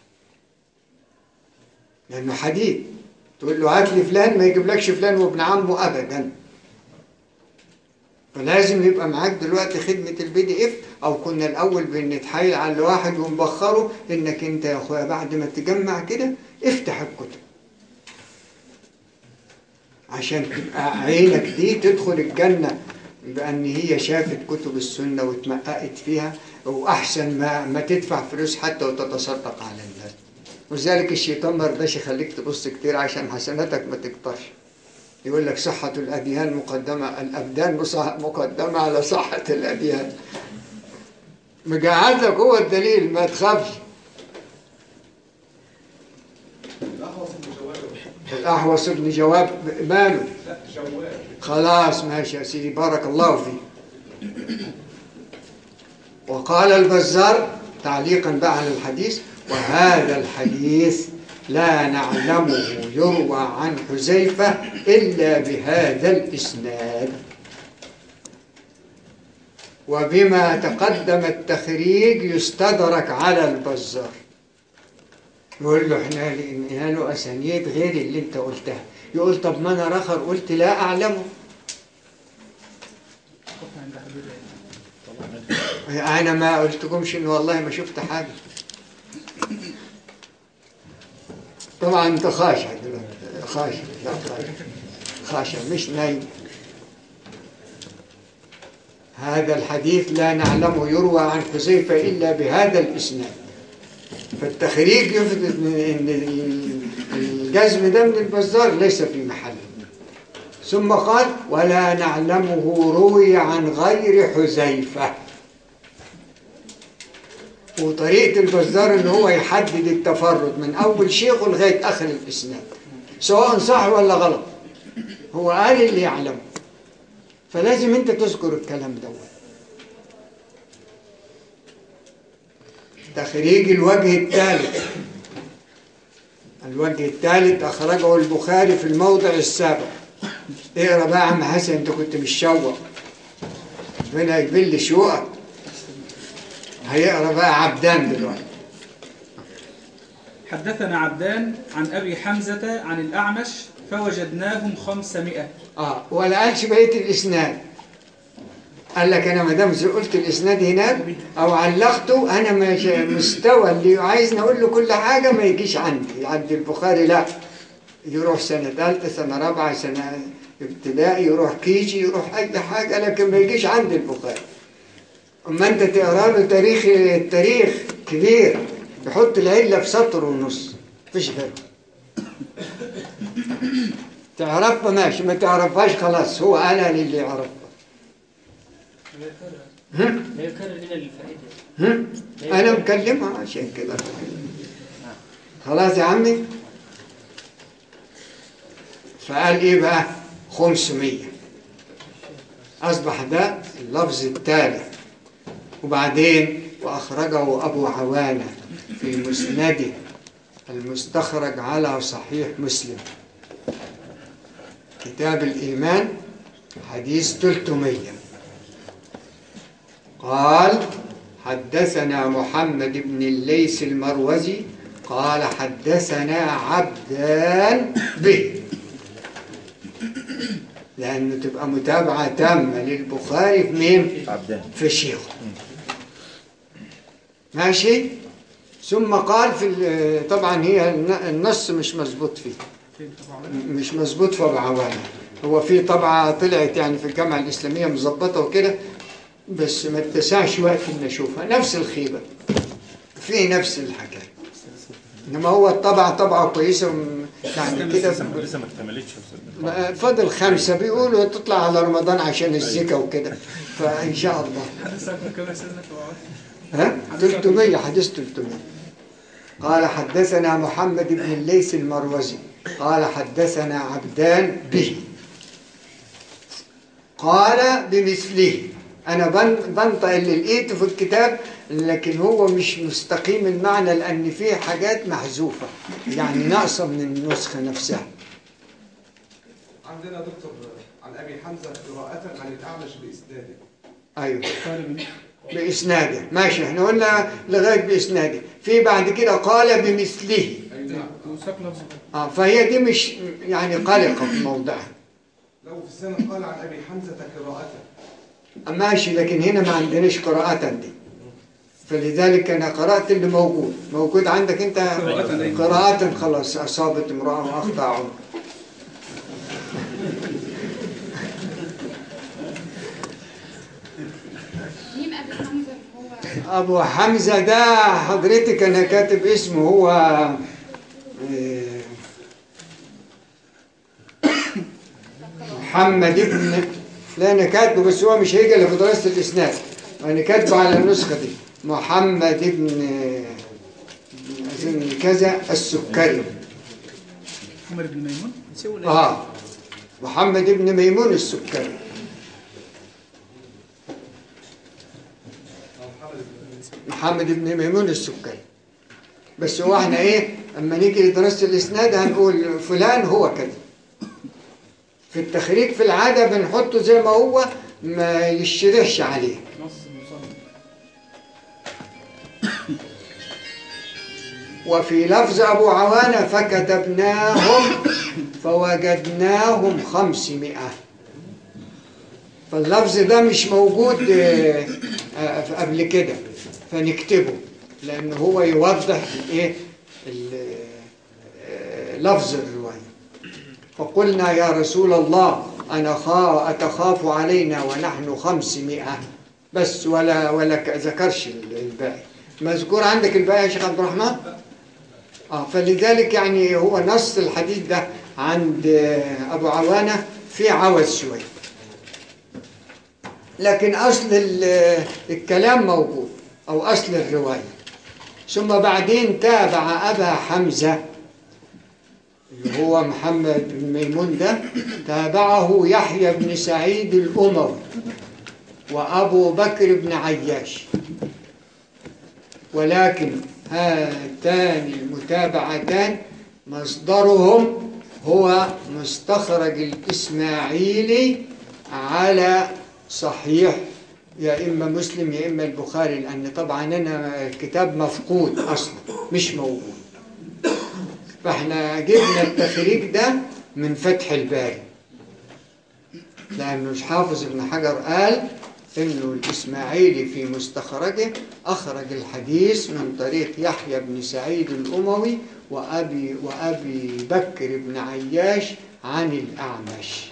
لانه حديد تقول له هات لي فلان ما يجيبلكش فلان وابن عمه ابدا فلازم يبقى معاك دلوقتي خدمة البي دي اف او كنا الاول بنتحايل على الواحد ونبخره انك انت يا اخويا بعد ما تجمع كده افتح الكتب عشان تبقى عينك دي تدخل الجنة بأن هي شافت كتب السنة واتمققت فيها وأحسن ما, ما تدفع فلوس حتى وتتصدق على الناس ولذلك الشيطان ما رضاش يخليك تبص كتير عشان حسناتك ما تكترش يقول لك صحة الأديان مقدمة الأبدان مصح- مقدمة على صحة الأديان مقعد لك هو الدليل ما تخافش الأحوص بن جواد الأحوص بن جواب ماله لا جواد خلاص ماشي يا سيدي بارك الله فيك وقال البزار تعليقا بقى على الحديث وهذا الحديث لا نعلمه يروى عن حذيفة إلا بهذا الإسناد وبما تقدم التخريج يستدرك على البزار يقول له احنا لقينا له اسانيد غير اللي انت قلتها يقول طب ما انا رخر قلت لا اعلمه انا ما قلتكمش ان والله ما شفت حاجه طبعا انت خاشع دلوقتي خاشع لا خاشع خاشع مش نايم هذا الحديث لا نعلمه يروى عن حذيفه الا بهذا الاسناد فالتخريج يفرض ان إن الجزم ده من البزار ليس في محله ثم قال ولا نعلمه روي عن غير حذيفه وطريقه البزار ان هو يحدد التفرد من اول شيخه لغايه اخر الاسناد سواء صح ولا غلط هو قال اللي يعلمه فلازم انت تذكر الكلام دوت تخريج الوجه الثالث الوجه الثالث أخرجه البخاري في الموضع السابع اقرا بقى يا عم حسن انت كنت مشوق ربنا يقبل شوقك هيقرا بقى عبدان دلوقتي حدثنا عبدان عن أبي حمزة عن الأعمش فوجدناهم خمسمائة اه ولا قالش بقيه الاسناد قال لك انا ما دام قلت الاسناد هناك او علقته انا مش مستوى اللي عايزني اقول له كل حاجه ما يجيش عندي عند البخاري لا يروح سنه ثالثه سنه رابعه سنه ابتدائي يروح كيجي يروح اي حاجه لكن ما يجيش عند البخاري اما انت تقرا له تاريخ التاريخ كبير يحط العله في سطر ونص مفيش غيره تعرفها ماشي ما تعرفهاش خلاص هو انا اللي يعرفها هم؟ لا يكرر لنا الفائدة هم؟ انا مكلمها عشان كده خلاص يا عمي فقال ايه بقى 500 اصبح ده اللفظ الثالث وبعدين واخرجه ابو عوانه في مسنده المستخرج على صحيح مسلم كتاب الإيمان حديث 300 قال حدثنا محمد بن الليث المروزي قال حدثنا عبدان به لأنه تبقى متابعة تامة للبخاري في مين؟ عبدان في شيخه ماشي ثم قال في ال- طبعا هي الن- النص مش مظبوط فيه فين أبو عوانة؟ مش مظبوط في ابو عوانة هو في طبعة طلعت يعني في الجامعة الإسلامية مظبطة وكده بس ما اتسعش وقت إن أشوفها نفس الخيبة في نفس الحكاية إنما هو الطبعة طبعة كويسة وم- يعني كده لسه لسه ما اكتملتش يا أستاذ. ما- فاضل خمسة بيقولوا تطلع على رمضان عشان الزكاة وكده فإن شاء الله حدث أكبر كم يا سيدنا في أبو عوانة؟ ها 300 حديث 300 قال حدثنا محمد بن الليث المروزي قال حدثنا عبدان به قال بمثله انا بن- بنطق اللي لقيته في الكتاب لكن هو مش مستقيم المعنى لان فيه حاجات محذوفه يعني ناقصه من النسخه نفسها عندنا دكتور عن ابي حمزه قراءه عن الاعمش باسناده ايوه قال بن باسناده ماشي احنا قلنا لغايه باسناده في بعد كده قال بمثله اي نعم وساق لفظه اه فهي دي مش يعني قلقة في موضعها له في السنه قال عن ابي حمزه قراءه ماشي لكن هنا ما عندناش قراءة دي فلذلك أنا قرأت اللي موجود موجود عندك أنت قراءة أيوة. قراءة خلاص أصابت امرأة وأخطأ عمر مين ابي حمزه هو أبو حمزة ده حضرتك أنا كاتب اسمه هو آه، محمد ابن لا أنا كاتبه بس هو مش هيجي إلا في دراسة الإسناد أنا كاتبه على النسخة دي محمد ابن آه، أظن كذا السكري عمر بن ميمون آه محمد ابن ميمون السكري محمد ابن ميمون السكري بس هو احنا ايه اما نيجي لدراسة الاسناد هنقول فلان هو كذا في التخريج في العادة بنحطه زي ما هو ما يشرحش عليه نص المصنف وفي لفظ أبو عوانة فكتبناهم فوجدناهم خمسمائة فاللفظ ده مش موجود آه، آه، قبل كده فنكتبه لأن هو يوضح إيه ال- آه، لفظ الرواية فقلنا يا رسول الله أنا خا أتخاف علينا ونحن خمسمائة بس ولا ولا ك- ذكرش الباقي مذكور عندك الباقي يا شيخ عبد الرحمن؟ آه فلذلك يعني هو نص الحديث ده عند آه، أبو عوانة في عوز شوية لكن أصل ال- الكلام موجود أو أصل الرواية ثم بعدين تابع أبا حمزة اللي هو محمد بن ميمون ده تابعه يحيى بن سعيد الأموي وأبو بكر بن عياش ولكن هاتان المتابعتان مصدرهم هو مستخرج الإسماعيلي على صحيح يا إما مسلم يا إما البخاري لأن طبعا أنا الكتاب مفقود أصلا مش موجود فاحنا جبنا التخريج ده من فتح الباري لأنه مش حافظ ابن حجر قال إنه الإسماعيلي في مستخرجه أخرج الحديث من طريق يحيى بن سعيد الأموي وأبي, وأبي بكر بن عياش عن الأعمش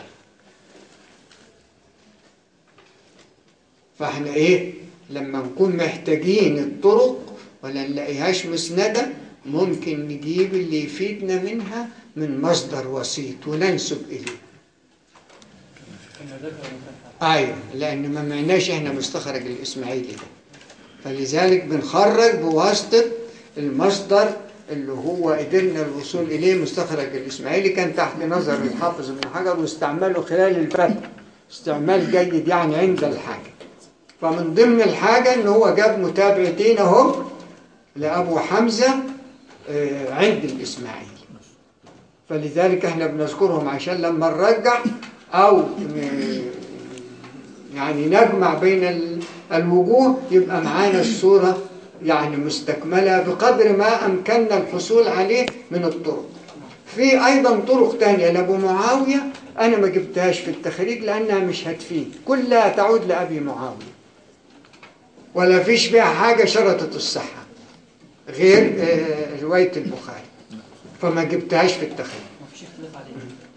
فاحنا إيه لما نكون محتاجين الطرق ولا نلاقيهاش مسندة ممكن نجيب اللي يفيدنا منها من مصدر وسيط وننسب إليه كما ذكر المفتح ايوه لان ما معناش احنا مستخرج الاسماعيلي ده فلذلك بنخرج بواسطه المصدر اللي هو قدرنا الوصول اليه مستخرج الاسماعيلي كان تحت نظر الحافظ ابن حجر واستعماله خلال الفتح استعمال جيد يعني عند الحاجه فمن ضمن الحاجه ان هو جاب متابعتين اهم لابو حمزه آه، عند الاسماعيلي فلذلك احنا بنذكرهم عشان لما نرجع او ن- يعني نجمع بين ال- الوجوه يبقى معانا الصورة يعني مستكملة بقدر ما أمكننا الحصول عليه من الطرق في أيضا طرق تانية لأبو معاوية أنا ما جبتهاش في التخريج لأنها مش هتفيد كلها تعود لأبي معاوية ولا فيش فيها حاجة شرطت الصحة غير آه، رواية البخاري فما جبتهاش في التخريج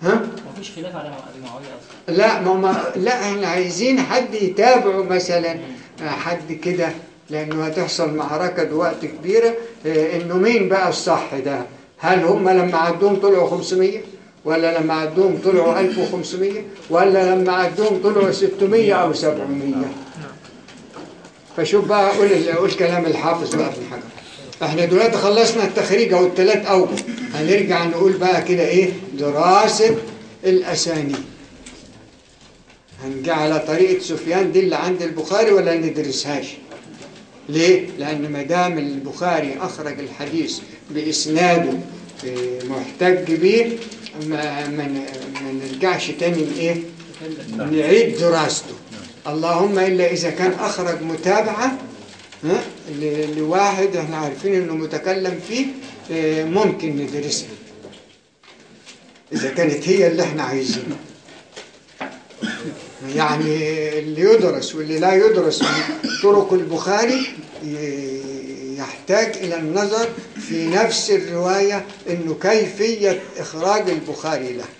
ها مفيش خلاف على ابي معاويه اصلا لا ما ما لا احنا عايزين حد يتابعه مثلا آه، حد كده لانه هتحصل معركه وقت كبيره آه، انه مين بقى الصح ده هل هم لما عدوهم طلعوا 500 ولا لما عدوهم طلعوا 1500 ولا لما عدوهم طلعوا 600 او 700 فشوف بقى قول قول كلام الحافظ بقى ابن حجر احنا دلوقتي خلصنا التخريج او الثلاث اوجه هنرجع نقول بقى كده ايه دراسه الاسانيد هنجي على طريقة سفيان دي اللي عند البخاري ولا ندرسهاش ليه؟ لأن ما دام البخاري أخرج الحديث بإسناده آه، محتج به ما, ما, ن- ما نرجعش تاني إيه؟ نعيد دراسته اللهم إلا إذا كان أخرج متابعة ها؟ ل- لواحد احنا عارفين إنه متكلم فيه آه، ممكن ندرسها إذا كانت هي اللي احنا عايزينها يعني اللي يدرس واللي لا يدرس من طرق البخاري ي- يحتاج إلى النظر في نفس الرواية إنه كيفية إخراج البخاري له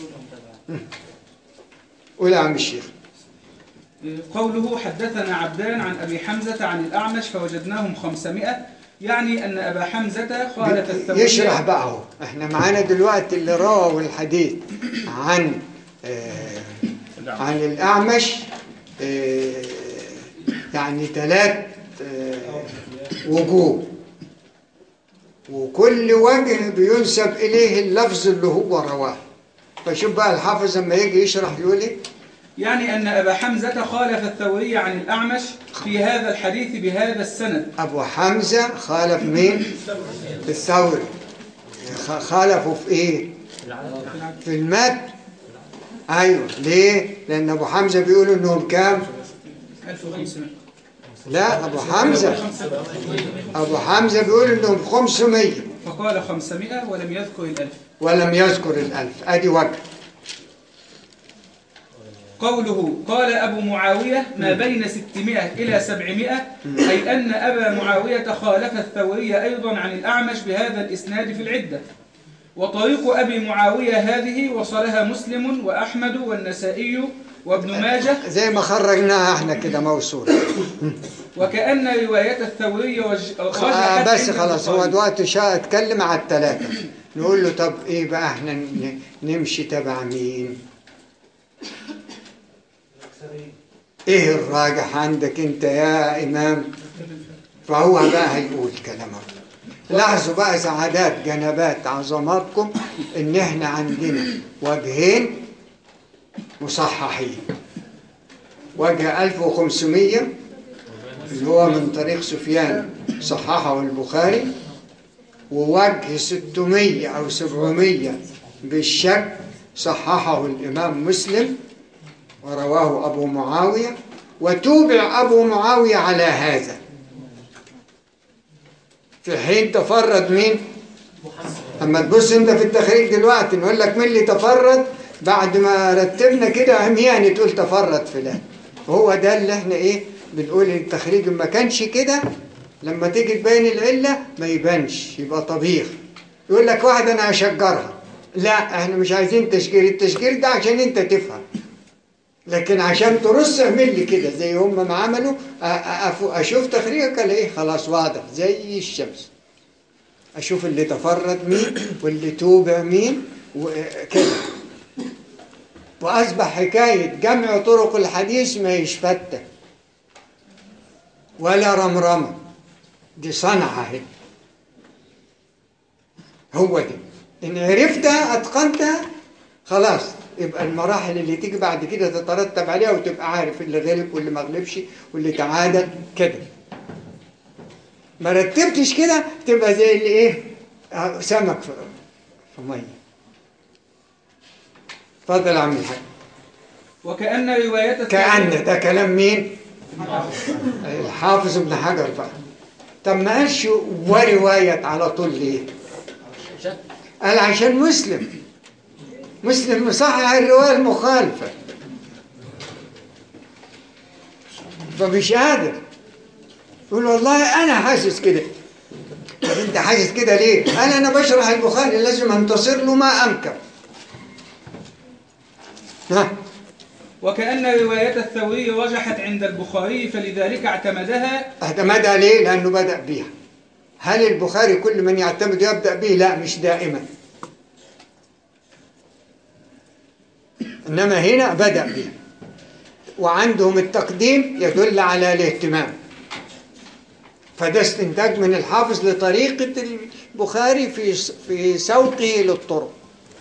قول يا عم الشيخ قوله حدثنا عبدان عن أبي حمزة عن الأعمش فوجدناهم خمسمائة يعني أن أبا حمزة خالف الثوري يشرح بقى هو احنا معانا دلوقتي اللي روى الحديث عن آه عن الأعمش آه يعني ثلاث آه وجوه وكل وجه بينسب إليه اللفظ اللي هو رواه فشوف بقى الحافظ لما يجي يشرح يقول ايه يعني أن أبا حمزة خالف الثوري عن الأعمش في هذا الحديث بهذا السند أبو حمزة خالف مين؟ الثوري خ- خالفوا في إيه؟ في المد أيوه ليه؟ لأن أبو حمزة بيقول إنهم كام؟ 1500 لا أبو حمزة أبو حمزة بيقول إنهم 500 فقال 500 ولم يذكر الألف ولم يذكر الألف أدي وجه قوله قال أبو معاوية ما بين 600 إلى 700 أي أن أبا معاوية خالف الثوري أيضا عن الأعمش بهذا الإسناد في العدة وطريق أبي معاوية هذه وصلها مسلم وأحمد والنسائي وابن ماجه زي ما خرجناها احنا كده موصول وكأن رواية الثوري وج... آه رجحت بس عند خلاص هو البخاري. دلوقتي شاء اتكلم على الثلاثة نقول له طب ايه بقى احنا ن- نمشي تبع مين ايه الراجح عندك انت يا امام فهو بقى هيقول كلامه لاحظوا بقى سعادات جنبات عظماتكم ان احنا عندنا وجهين مصححين وجه 1500 اللي هو من طريق سفيان صححه البخاري ووجه 600 أو 700 بالشك صححه الإمام مسلم ورواه أبو معاوية وتوبع أبو معاوية على هذا في حين تفرد مين؟ أما تبص أنت في التخريج دلوقتي نقول لك مين اللي تفرد بعد ما رتبنا كده عمياني تقول تفرد فلان وهو ده اللي احنا ايه بنقول التخريج ما كانش كده لما تيجي تبين العلة ما يبانش يبقى طبيخ يقول لك واحد انا هشجرها لا احنا مش عايزين تشجير التشجير ده عشان انت تفهم لكن عشان ترص اعمل لي كده زي هم ما عملوا أ- أ- أف- اشوف تخريجك الاقيه خلاص واضح زي الشمس اشوف اللي تفرد مين واللي توبع مين وكده واصبح حكايه جمع طرق الحديث ما يشفتة ولا رمرمه دي صنعه اهي هو دي ان عرفتها اتقنتها خلاص يبقى المراحل اللي تيجي بعد كده تترتب عليها وتبقى عارف اللي غلب واللي ما غلبش واللي تعادل كده ما رتبتش كده تبقى زي اللي ايه آه، سمك في في ميه اتفضل يا عم الحاج وكأن رواية الثوري كأن ده كلام مين الحافظ ابن حجر بقى طب ما قالش ورواية على طول ليه قال عشان مسلم مسلم مصحح الرواية المخالفة فمش قادر يقول والله أنا حاسس كده طب أنت حاسس كده ليه؟ قال أنا بشرح البخاري لازم أنتصر له ما أنكر ها وكأن رواية الثوري رجحت عند البخاري فلذلك اعتمدها اعتمدها ليه؟ لأنه بدأ بيها هل البخاري كل من يعتمد يبدأ به؟ لا مش دائما إنما هنا بدأ بها وعندهم التقديم يدل على الاهتمام فده استنتاج من الحافظ لطريقة البخاري في في سوقه للطرق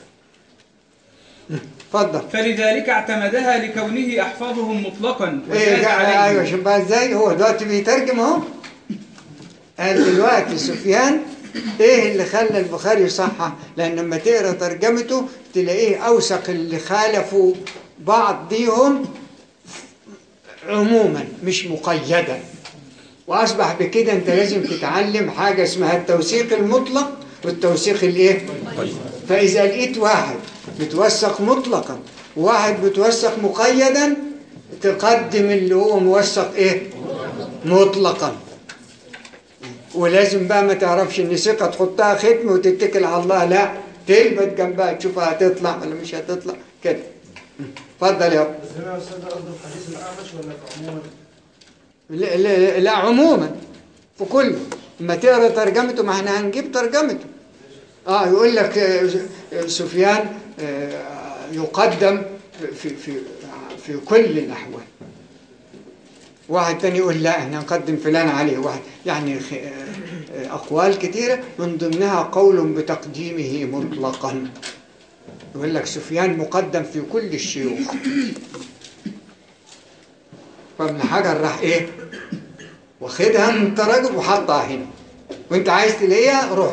اتفضل فلذلك اعتمدها لكونه أحفظهم مطلقا ايه وزاد ده- ايوه عليهم شوف بقى ازاي هو دلوقتي بيترجم اهو قال دلوقتي سفيان ايه اللي خلى البخاري يصحح لان لما تقرا ترجمته تلاقيه اوثق اللي خالفوا بعض ديهم عموما مش مقيدا واصبح بكده انت لازم تتعلم حاجه اسمها التوثيق المطلق والتوثيق الايه فاذا لقيت واحد متوثق مطلقا وواحد متوثق مقيدا تقدم اللي هو موثق ايه مطلقا ولازم بقى ما تعرفش ان ثقه تحطها ختم وتتكل على الله لا تلبت جنبها تشوفها هتطلع ولا مش هتطلع كده اتفضل يا رب بس هنا يا استاذ ده قصده في حديث الاعمش ولا في عموما؟ لا, لا, لا عموما في كل ما تقرا ترجمته ما احنا هنجيب ترجمته اه يقول لك آه، آه، سفيان آه، يقدم في في في كل الاحوال واحد تاني يقول لا احنا نقدم فلان عليه واحد يعني خ- آه، آه، اقوال كثيره من ضمنها قول بتقديمه مطلقا يقول لك سفيان مقدم في كل الشيوخ فابن حجر راح ايه واخدها من التراجم وحطها هنا وانت عايز تلاقيها روح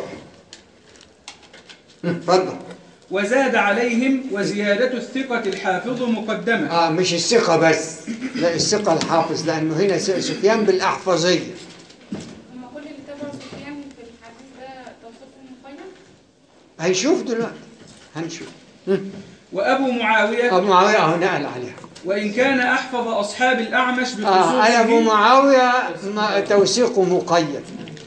اتفضل وزاد عليهم وزيادة الثقة الحافظ مقدمة اه مش الثقة بس لا الثقة الحافظ لأنه هنا س- سفيان بالأحفظية هما كل اللي تابعوا سفيان في الحديث ده توصيفهم مقيم هنشوف دلوقتي هنشوف وأبو معاوية أبو معاوية أهو نقل عليها وإن كان أحفظ أصحاب الأعمش آه أنا أبو بخصوصه معاوية ما توثيقه مقيد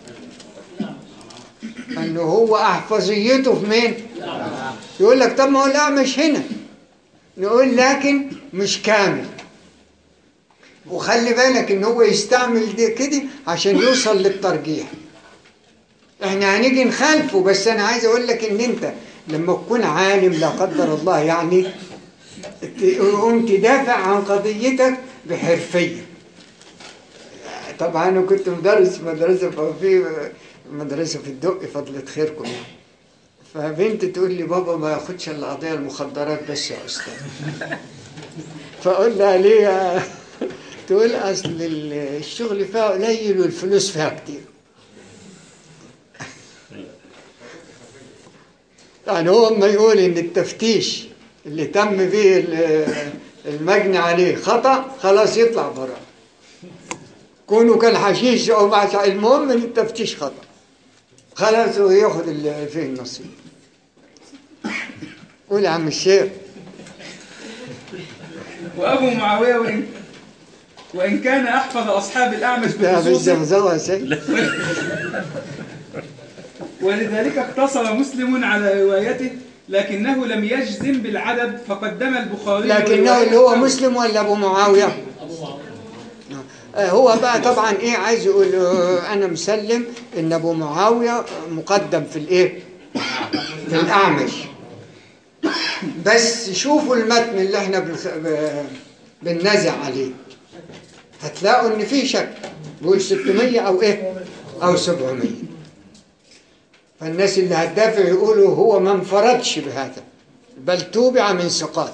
أنه هو أحفظيته في مين؟ يقول لك طب ما هو الأعمش هنا نقول لكن مش كامل وخلي بالك ان هو يستعمل دي كده عشان يوصل للترجيح احنا هنيجي نخالفه بس انا عايز اقول لك ان انت لما تكون عالم لا قدر الله يعني تقوم تدافع عن قضيتك بحرفيه طبعا انا كنت مدرس في مدرسه ففي مدرسه في الدق فضلة خيركم يعني فبنت تقول لي بابا ما ياخدش الا قضيه المخدرات بس يا استاذ فاقول لها ليه يا- تقول اصل الشغل فيها قليل والفلوس فيها كتير يعني هو اما يقول ان التفتيش اللي تم به ال- المجني عليه خطا خلاص يطلع بره كونه كان حشيش او بعد المهم ان التفتيش خطا خلاص هو ياخد اللي فيه النصيب قول يا عم الشيخ وأبو معاوية وإن, وإن كان أحفظ أصحاب الأعمش ده مش بخصوصه زغزغه يا سيد ولذلك اقتصر مسلم على روايته لكنه لم يجزم بالعدد فقدم البخاري لكنه رواية اللي هو الثوري. مسلم ولا ابو معاويه آه، هو بقى طبعا ايه عايز يقول آه، انا مسلم ان ابو معاويه مقدم في الايه في الاعمش بس شوفوا المتن اللي احنا بنخ... ب- بننازع عليه هتلاقوا ان في شك بيقول 600 او ايه او 700 فالناس اللي هتدافع يقولوا هو ما انفردش بهذا بل توبع من ثقات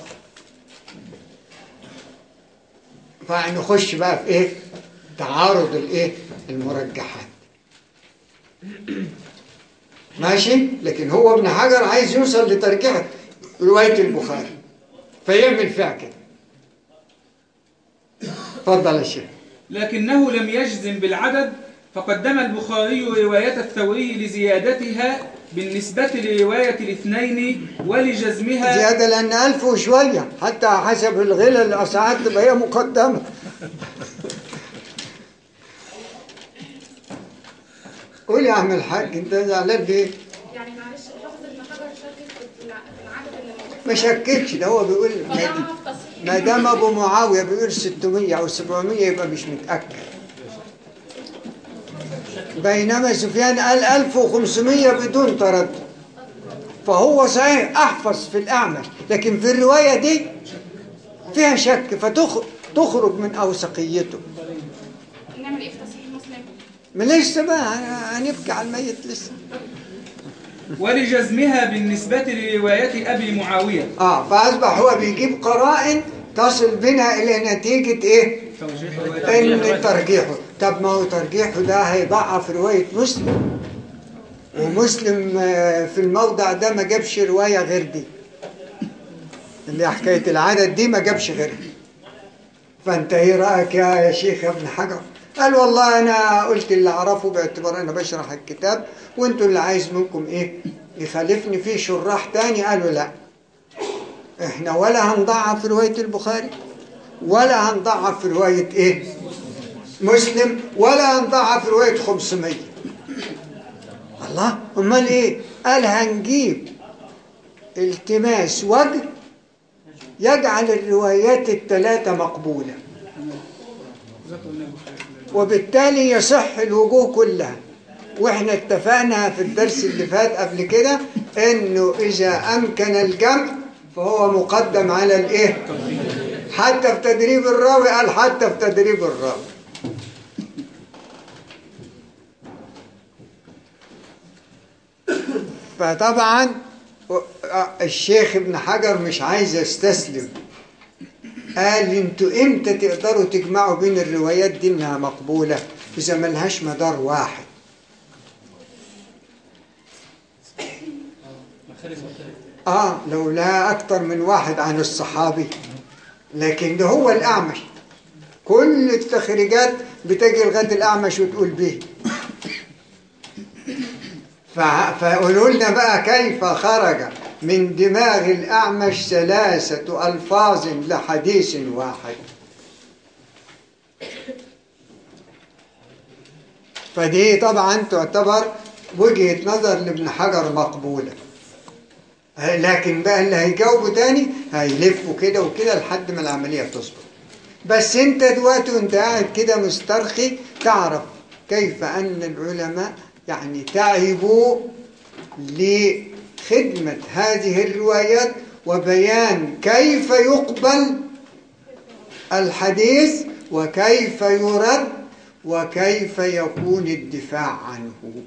فنخش بقى في ايه تعارض الايه المرجحات ماشي لكن هو ابن حجر عايز يوصل لترجيح رواية البخاري فيعمل فيها كده اتفضل يا شيخ لكنه لم يجزم بالعدد فقدم البخاري رواية الثوري لزيادتها بالنسبة لرواية الاثنين ولجزمها زيادة لأن ألف وشوية حتى حسب الغلة ساعات تبقى هي مقدمة قول يا عم الحاج انت زعلان ليه؟ يعني معلش حافظ ابن حجر شاكك في الع- العدد اللي موجود ما شككش ده هو بيقول ما- فضعها في تصحيح ما دام ابو معاويه بيقول 600 او 700 يبقى مش متاكد بينما سفيان قال 1500 بدون تردد فهو صحيح احفظ في الاعمش لكن في الروايه دي فيها شك فتخرج من اوثقيته نعمل ايه في تصحيح مسلم ما لسه بقى هنبكي على الميت لسه ولجزمها بالنسبة لرواية أبي معاوية اه فاصبح هو بيجيب قرائن تصل بنا الى نتيجه ايه توجيه رواية ان ترجيحه طب ما هو ترجيحه ده هيضعف روايه مسلم ومسلم آه، في الموضع ده ما جابش روايه غير دي اللي حكايه العدد دي ما جابش غيرها فانت ايه رايك يا يا شيخ يا ابن حجر قال والله انا قلت اللي اعرفه باعتبار انا بشرح الكتاب وانتوا اللي عايز منكم ايه يخالفني فيه شراح تاني قالوا لا احنا ولا هنضعف روايه البخاري ولا هنضعف في رواية ايه مسلم ولا هنضعف في رواية 500 الله امال ايه قال هنجيب التماس وجه يجعل الروايات الثلاثة مقبولة وبالتالي يصح الوجوه كلها واحنا اتفقنا في الدرس اللي فات قبل كده انه اذا امكن الجمع فهو مقدم على الايه حتى في تدريب الراوي قال حتى في تدريب الراوي فطبعا الشيخ ابن حجر مش عايز يستسلم قال انتوا امتى تقدروا تجمعوا بين الروايات دي انها مقبولة اذا ملهاش مدار واحد اه لو لا اكتر من واحد عن الصحابي لكن ده هو الأعمش كل التخريجات بتجي لغاية الأعمش وتقول به ف- فقولوا لنا بقى كيف خرج من دماغ الأعمش ثلاثة ألفاظ لحديث واحد فدي طبعا تعتبر وجهة نظر لابن حجر مقبولة لكن بقى اللي هيجاوبوا تاني هيلفوا كده وكده لحد ما العملية تظبط بس انت دلوقتي وانت قاعد كده مسترخي تعرف كيف ان العلماء يعني تعبوا لخدمة هذه الروايات وبيان كيف يقبل الحديث وكيف يرد وكيف يكون الدفاع عنه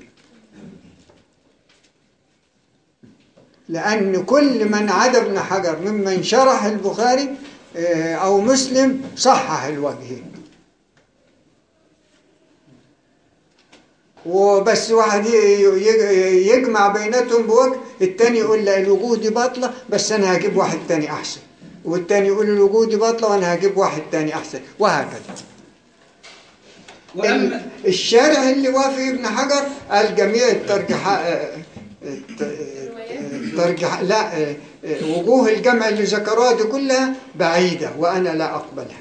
لأن كل من عدا ابن حجر ممن شرح البخاري آه، أو مسلم صحح الوجهين وبس واحد ي- ي- يجمع بيناتهم بوجه التاني يقول لا الوجوه دي باطلة بس أنا هجيب واحد تاني أحسن والتاني يقول الوجوه دي باطلة وأنا هجيب واحد تاني أحسن وهكذا وأما ال- الشارع اللي وافي ابن حجر قال جميع الترجيحات الترجيح لا آه، آه، وجوه الجمع اللي ذكروها دي كلها بعيدة وأنا لا أقبلها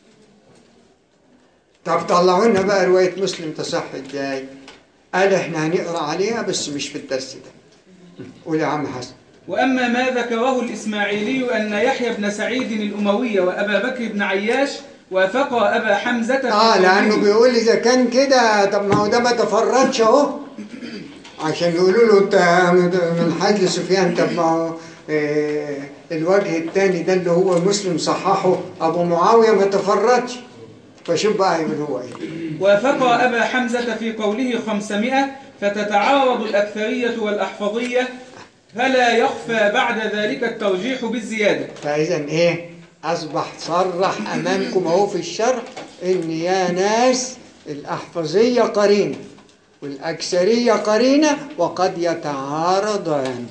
طب طلعوا لنا بقى رواية مسلم تصح ازاي قال احنا هنقرا عليها بس مش في الدرس ده قول يا عم حسن وأما ما ذكره الإسماعيلي أن يحيى بن سعيد الأموي وأبا بكر بن عياش وافقا أبا حمزة في اه لانه قوله. بيقول اذا كان كده طب ما هو ده ما تفردش اهو عشان يقولوا له انت من حد سفيان طب ما هو آه، الوجه الثاني ده اللي هو مسلم صححه ابو معاويه ما تفردش فشوف بقى يقول هو ايه وافقا أبا حمزة في قوله خمسمائة فتتعارض الأكثرية والأحفظية فلا يخفى بعد ذلك الترجيح بالزيادة فاذا ايه اصبح صرح امامكم اهو في الشرح ان يا ناس الاحفظيه قرينه والاكثريه قرينه وقد يتعارضان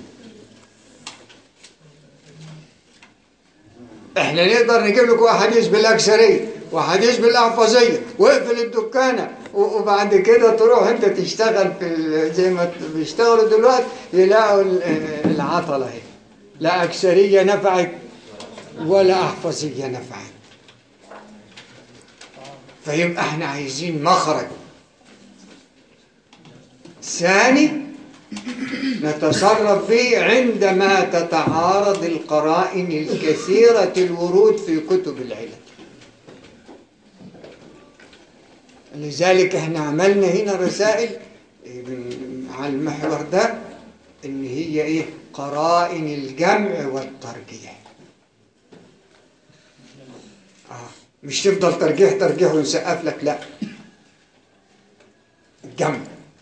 احنا نقدر نجيب لكم حديث بالاكثريه وحديث بالاحفظيه واقفل الدكانه و- وبعد كده تروح انت تشتغل في ال- زي ما بيشتغلوا دلوقتي يلاقوا ال- العطله اهي لا اكثريه نفعت ولا احفظيه نفعت فيبقى احنا عايزين مخرج ثاني نتصرف فيه عندما تتعارض القرائن الكثيرة الورود في كتب العلم لذلك احنا عملنا هنا رسائل إيه، بن- على المحور ده ان هي ايه قرائن الجمع والترجيح آه. مش تفضل ترجيح ترجيح ونسقف لك لا الجمع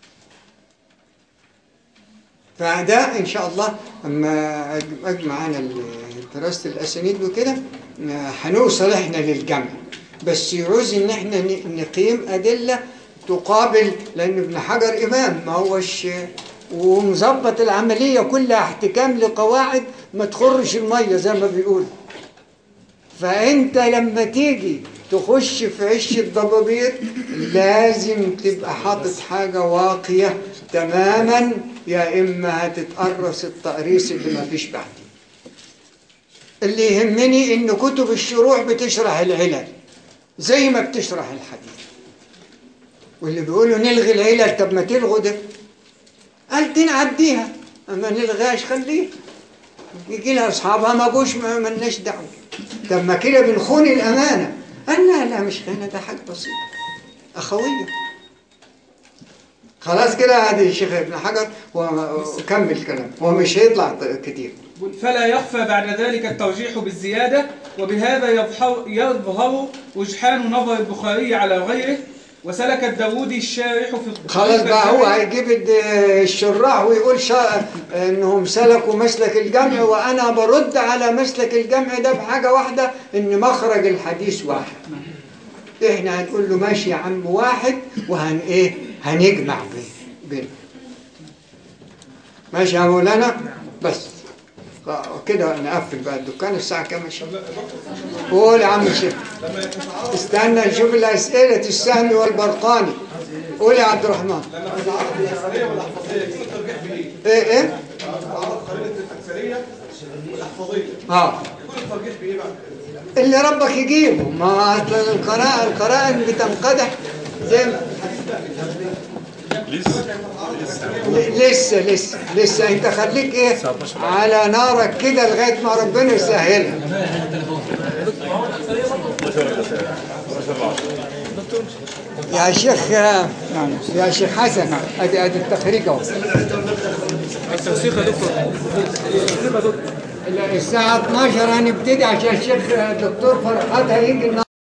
فده ان شاء الله اما أج- اجمع انا ال- دراسه الاسانيد وكده آه، هنوصل احنا للجمع بس يعوز ان احنا ن- نقيم ادله تقابل لان ابن حجر امام ما هوش ومظبط العمليه كلها احتكام لقواعد ما تخرش الميه زي ما بيقول فانت لما تيجي تخش في عش الضبابير لازم تبقى حاطط حاجة واقية تماما يا إما هتتقرص التقريص اللي ما فيش بعديه اللي يهمني إن كتب الشروح بتشرح العلل زي ما بتشرح الحديث واللي بيقولوا نلغي العلل طب ما تلغوا ده قال دي نعديها أما نلغاش خليها يجي لها أصحابها ما جوش ما ملناش دعوة طب ما كده بنخون الأمانة قال لا لا مش خيانة ده حاجة بسيطة أخوية خلاص كده هذه الشيخ ابن حجر وكمل كلام هو مش هيطلع كتير فلا يخفى بعد ذلك الترجيح بالزيادة وبهذا يظهر, يظهر وجحان نظر البخاري على غيره وسلك الداودي الشارح في خلاص بقى هو هيجيب الد- الشراح ويقول شا... انهم سلكوا مسلك الجمع وانا برد على مسلك الجمع ده بحاجه واحده ان مخرج الحديث واحد احنا هنقول له ماشي يا عم واحد وهن ايه هنجمع بين بين ماشي يا مولانا بس خ- كده نقفل بقى الدكان الساعه كام يا شيخ قول يا عم الشيخ استنى نشوف الاسئله السهمي والبرقاني قول يا عبد الرحمن لما تتعرض الاكثريه والاحفظيه يكون الترجيح بايه؟ ايه ايه تتعرض قرينه الاكثريه والاحفظيه اه يكون الترجيح بايه بعد اللي ربك يجيبه ما أصل القراءة القراءة بتنقدح زي ما لسه ل- لسه لسه لسه انت خليك ايه على نارك كده لغايه ما ربنا يسهلها يا شيخ يا شيخ حسن ادي ادي التخريج اهو التوثيق يا دكتور الساعه 12 هنبتدي عشان الشيخ الدكتور فرحات هيجي النهارده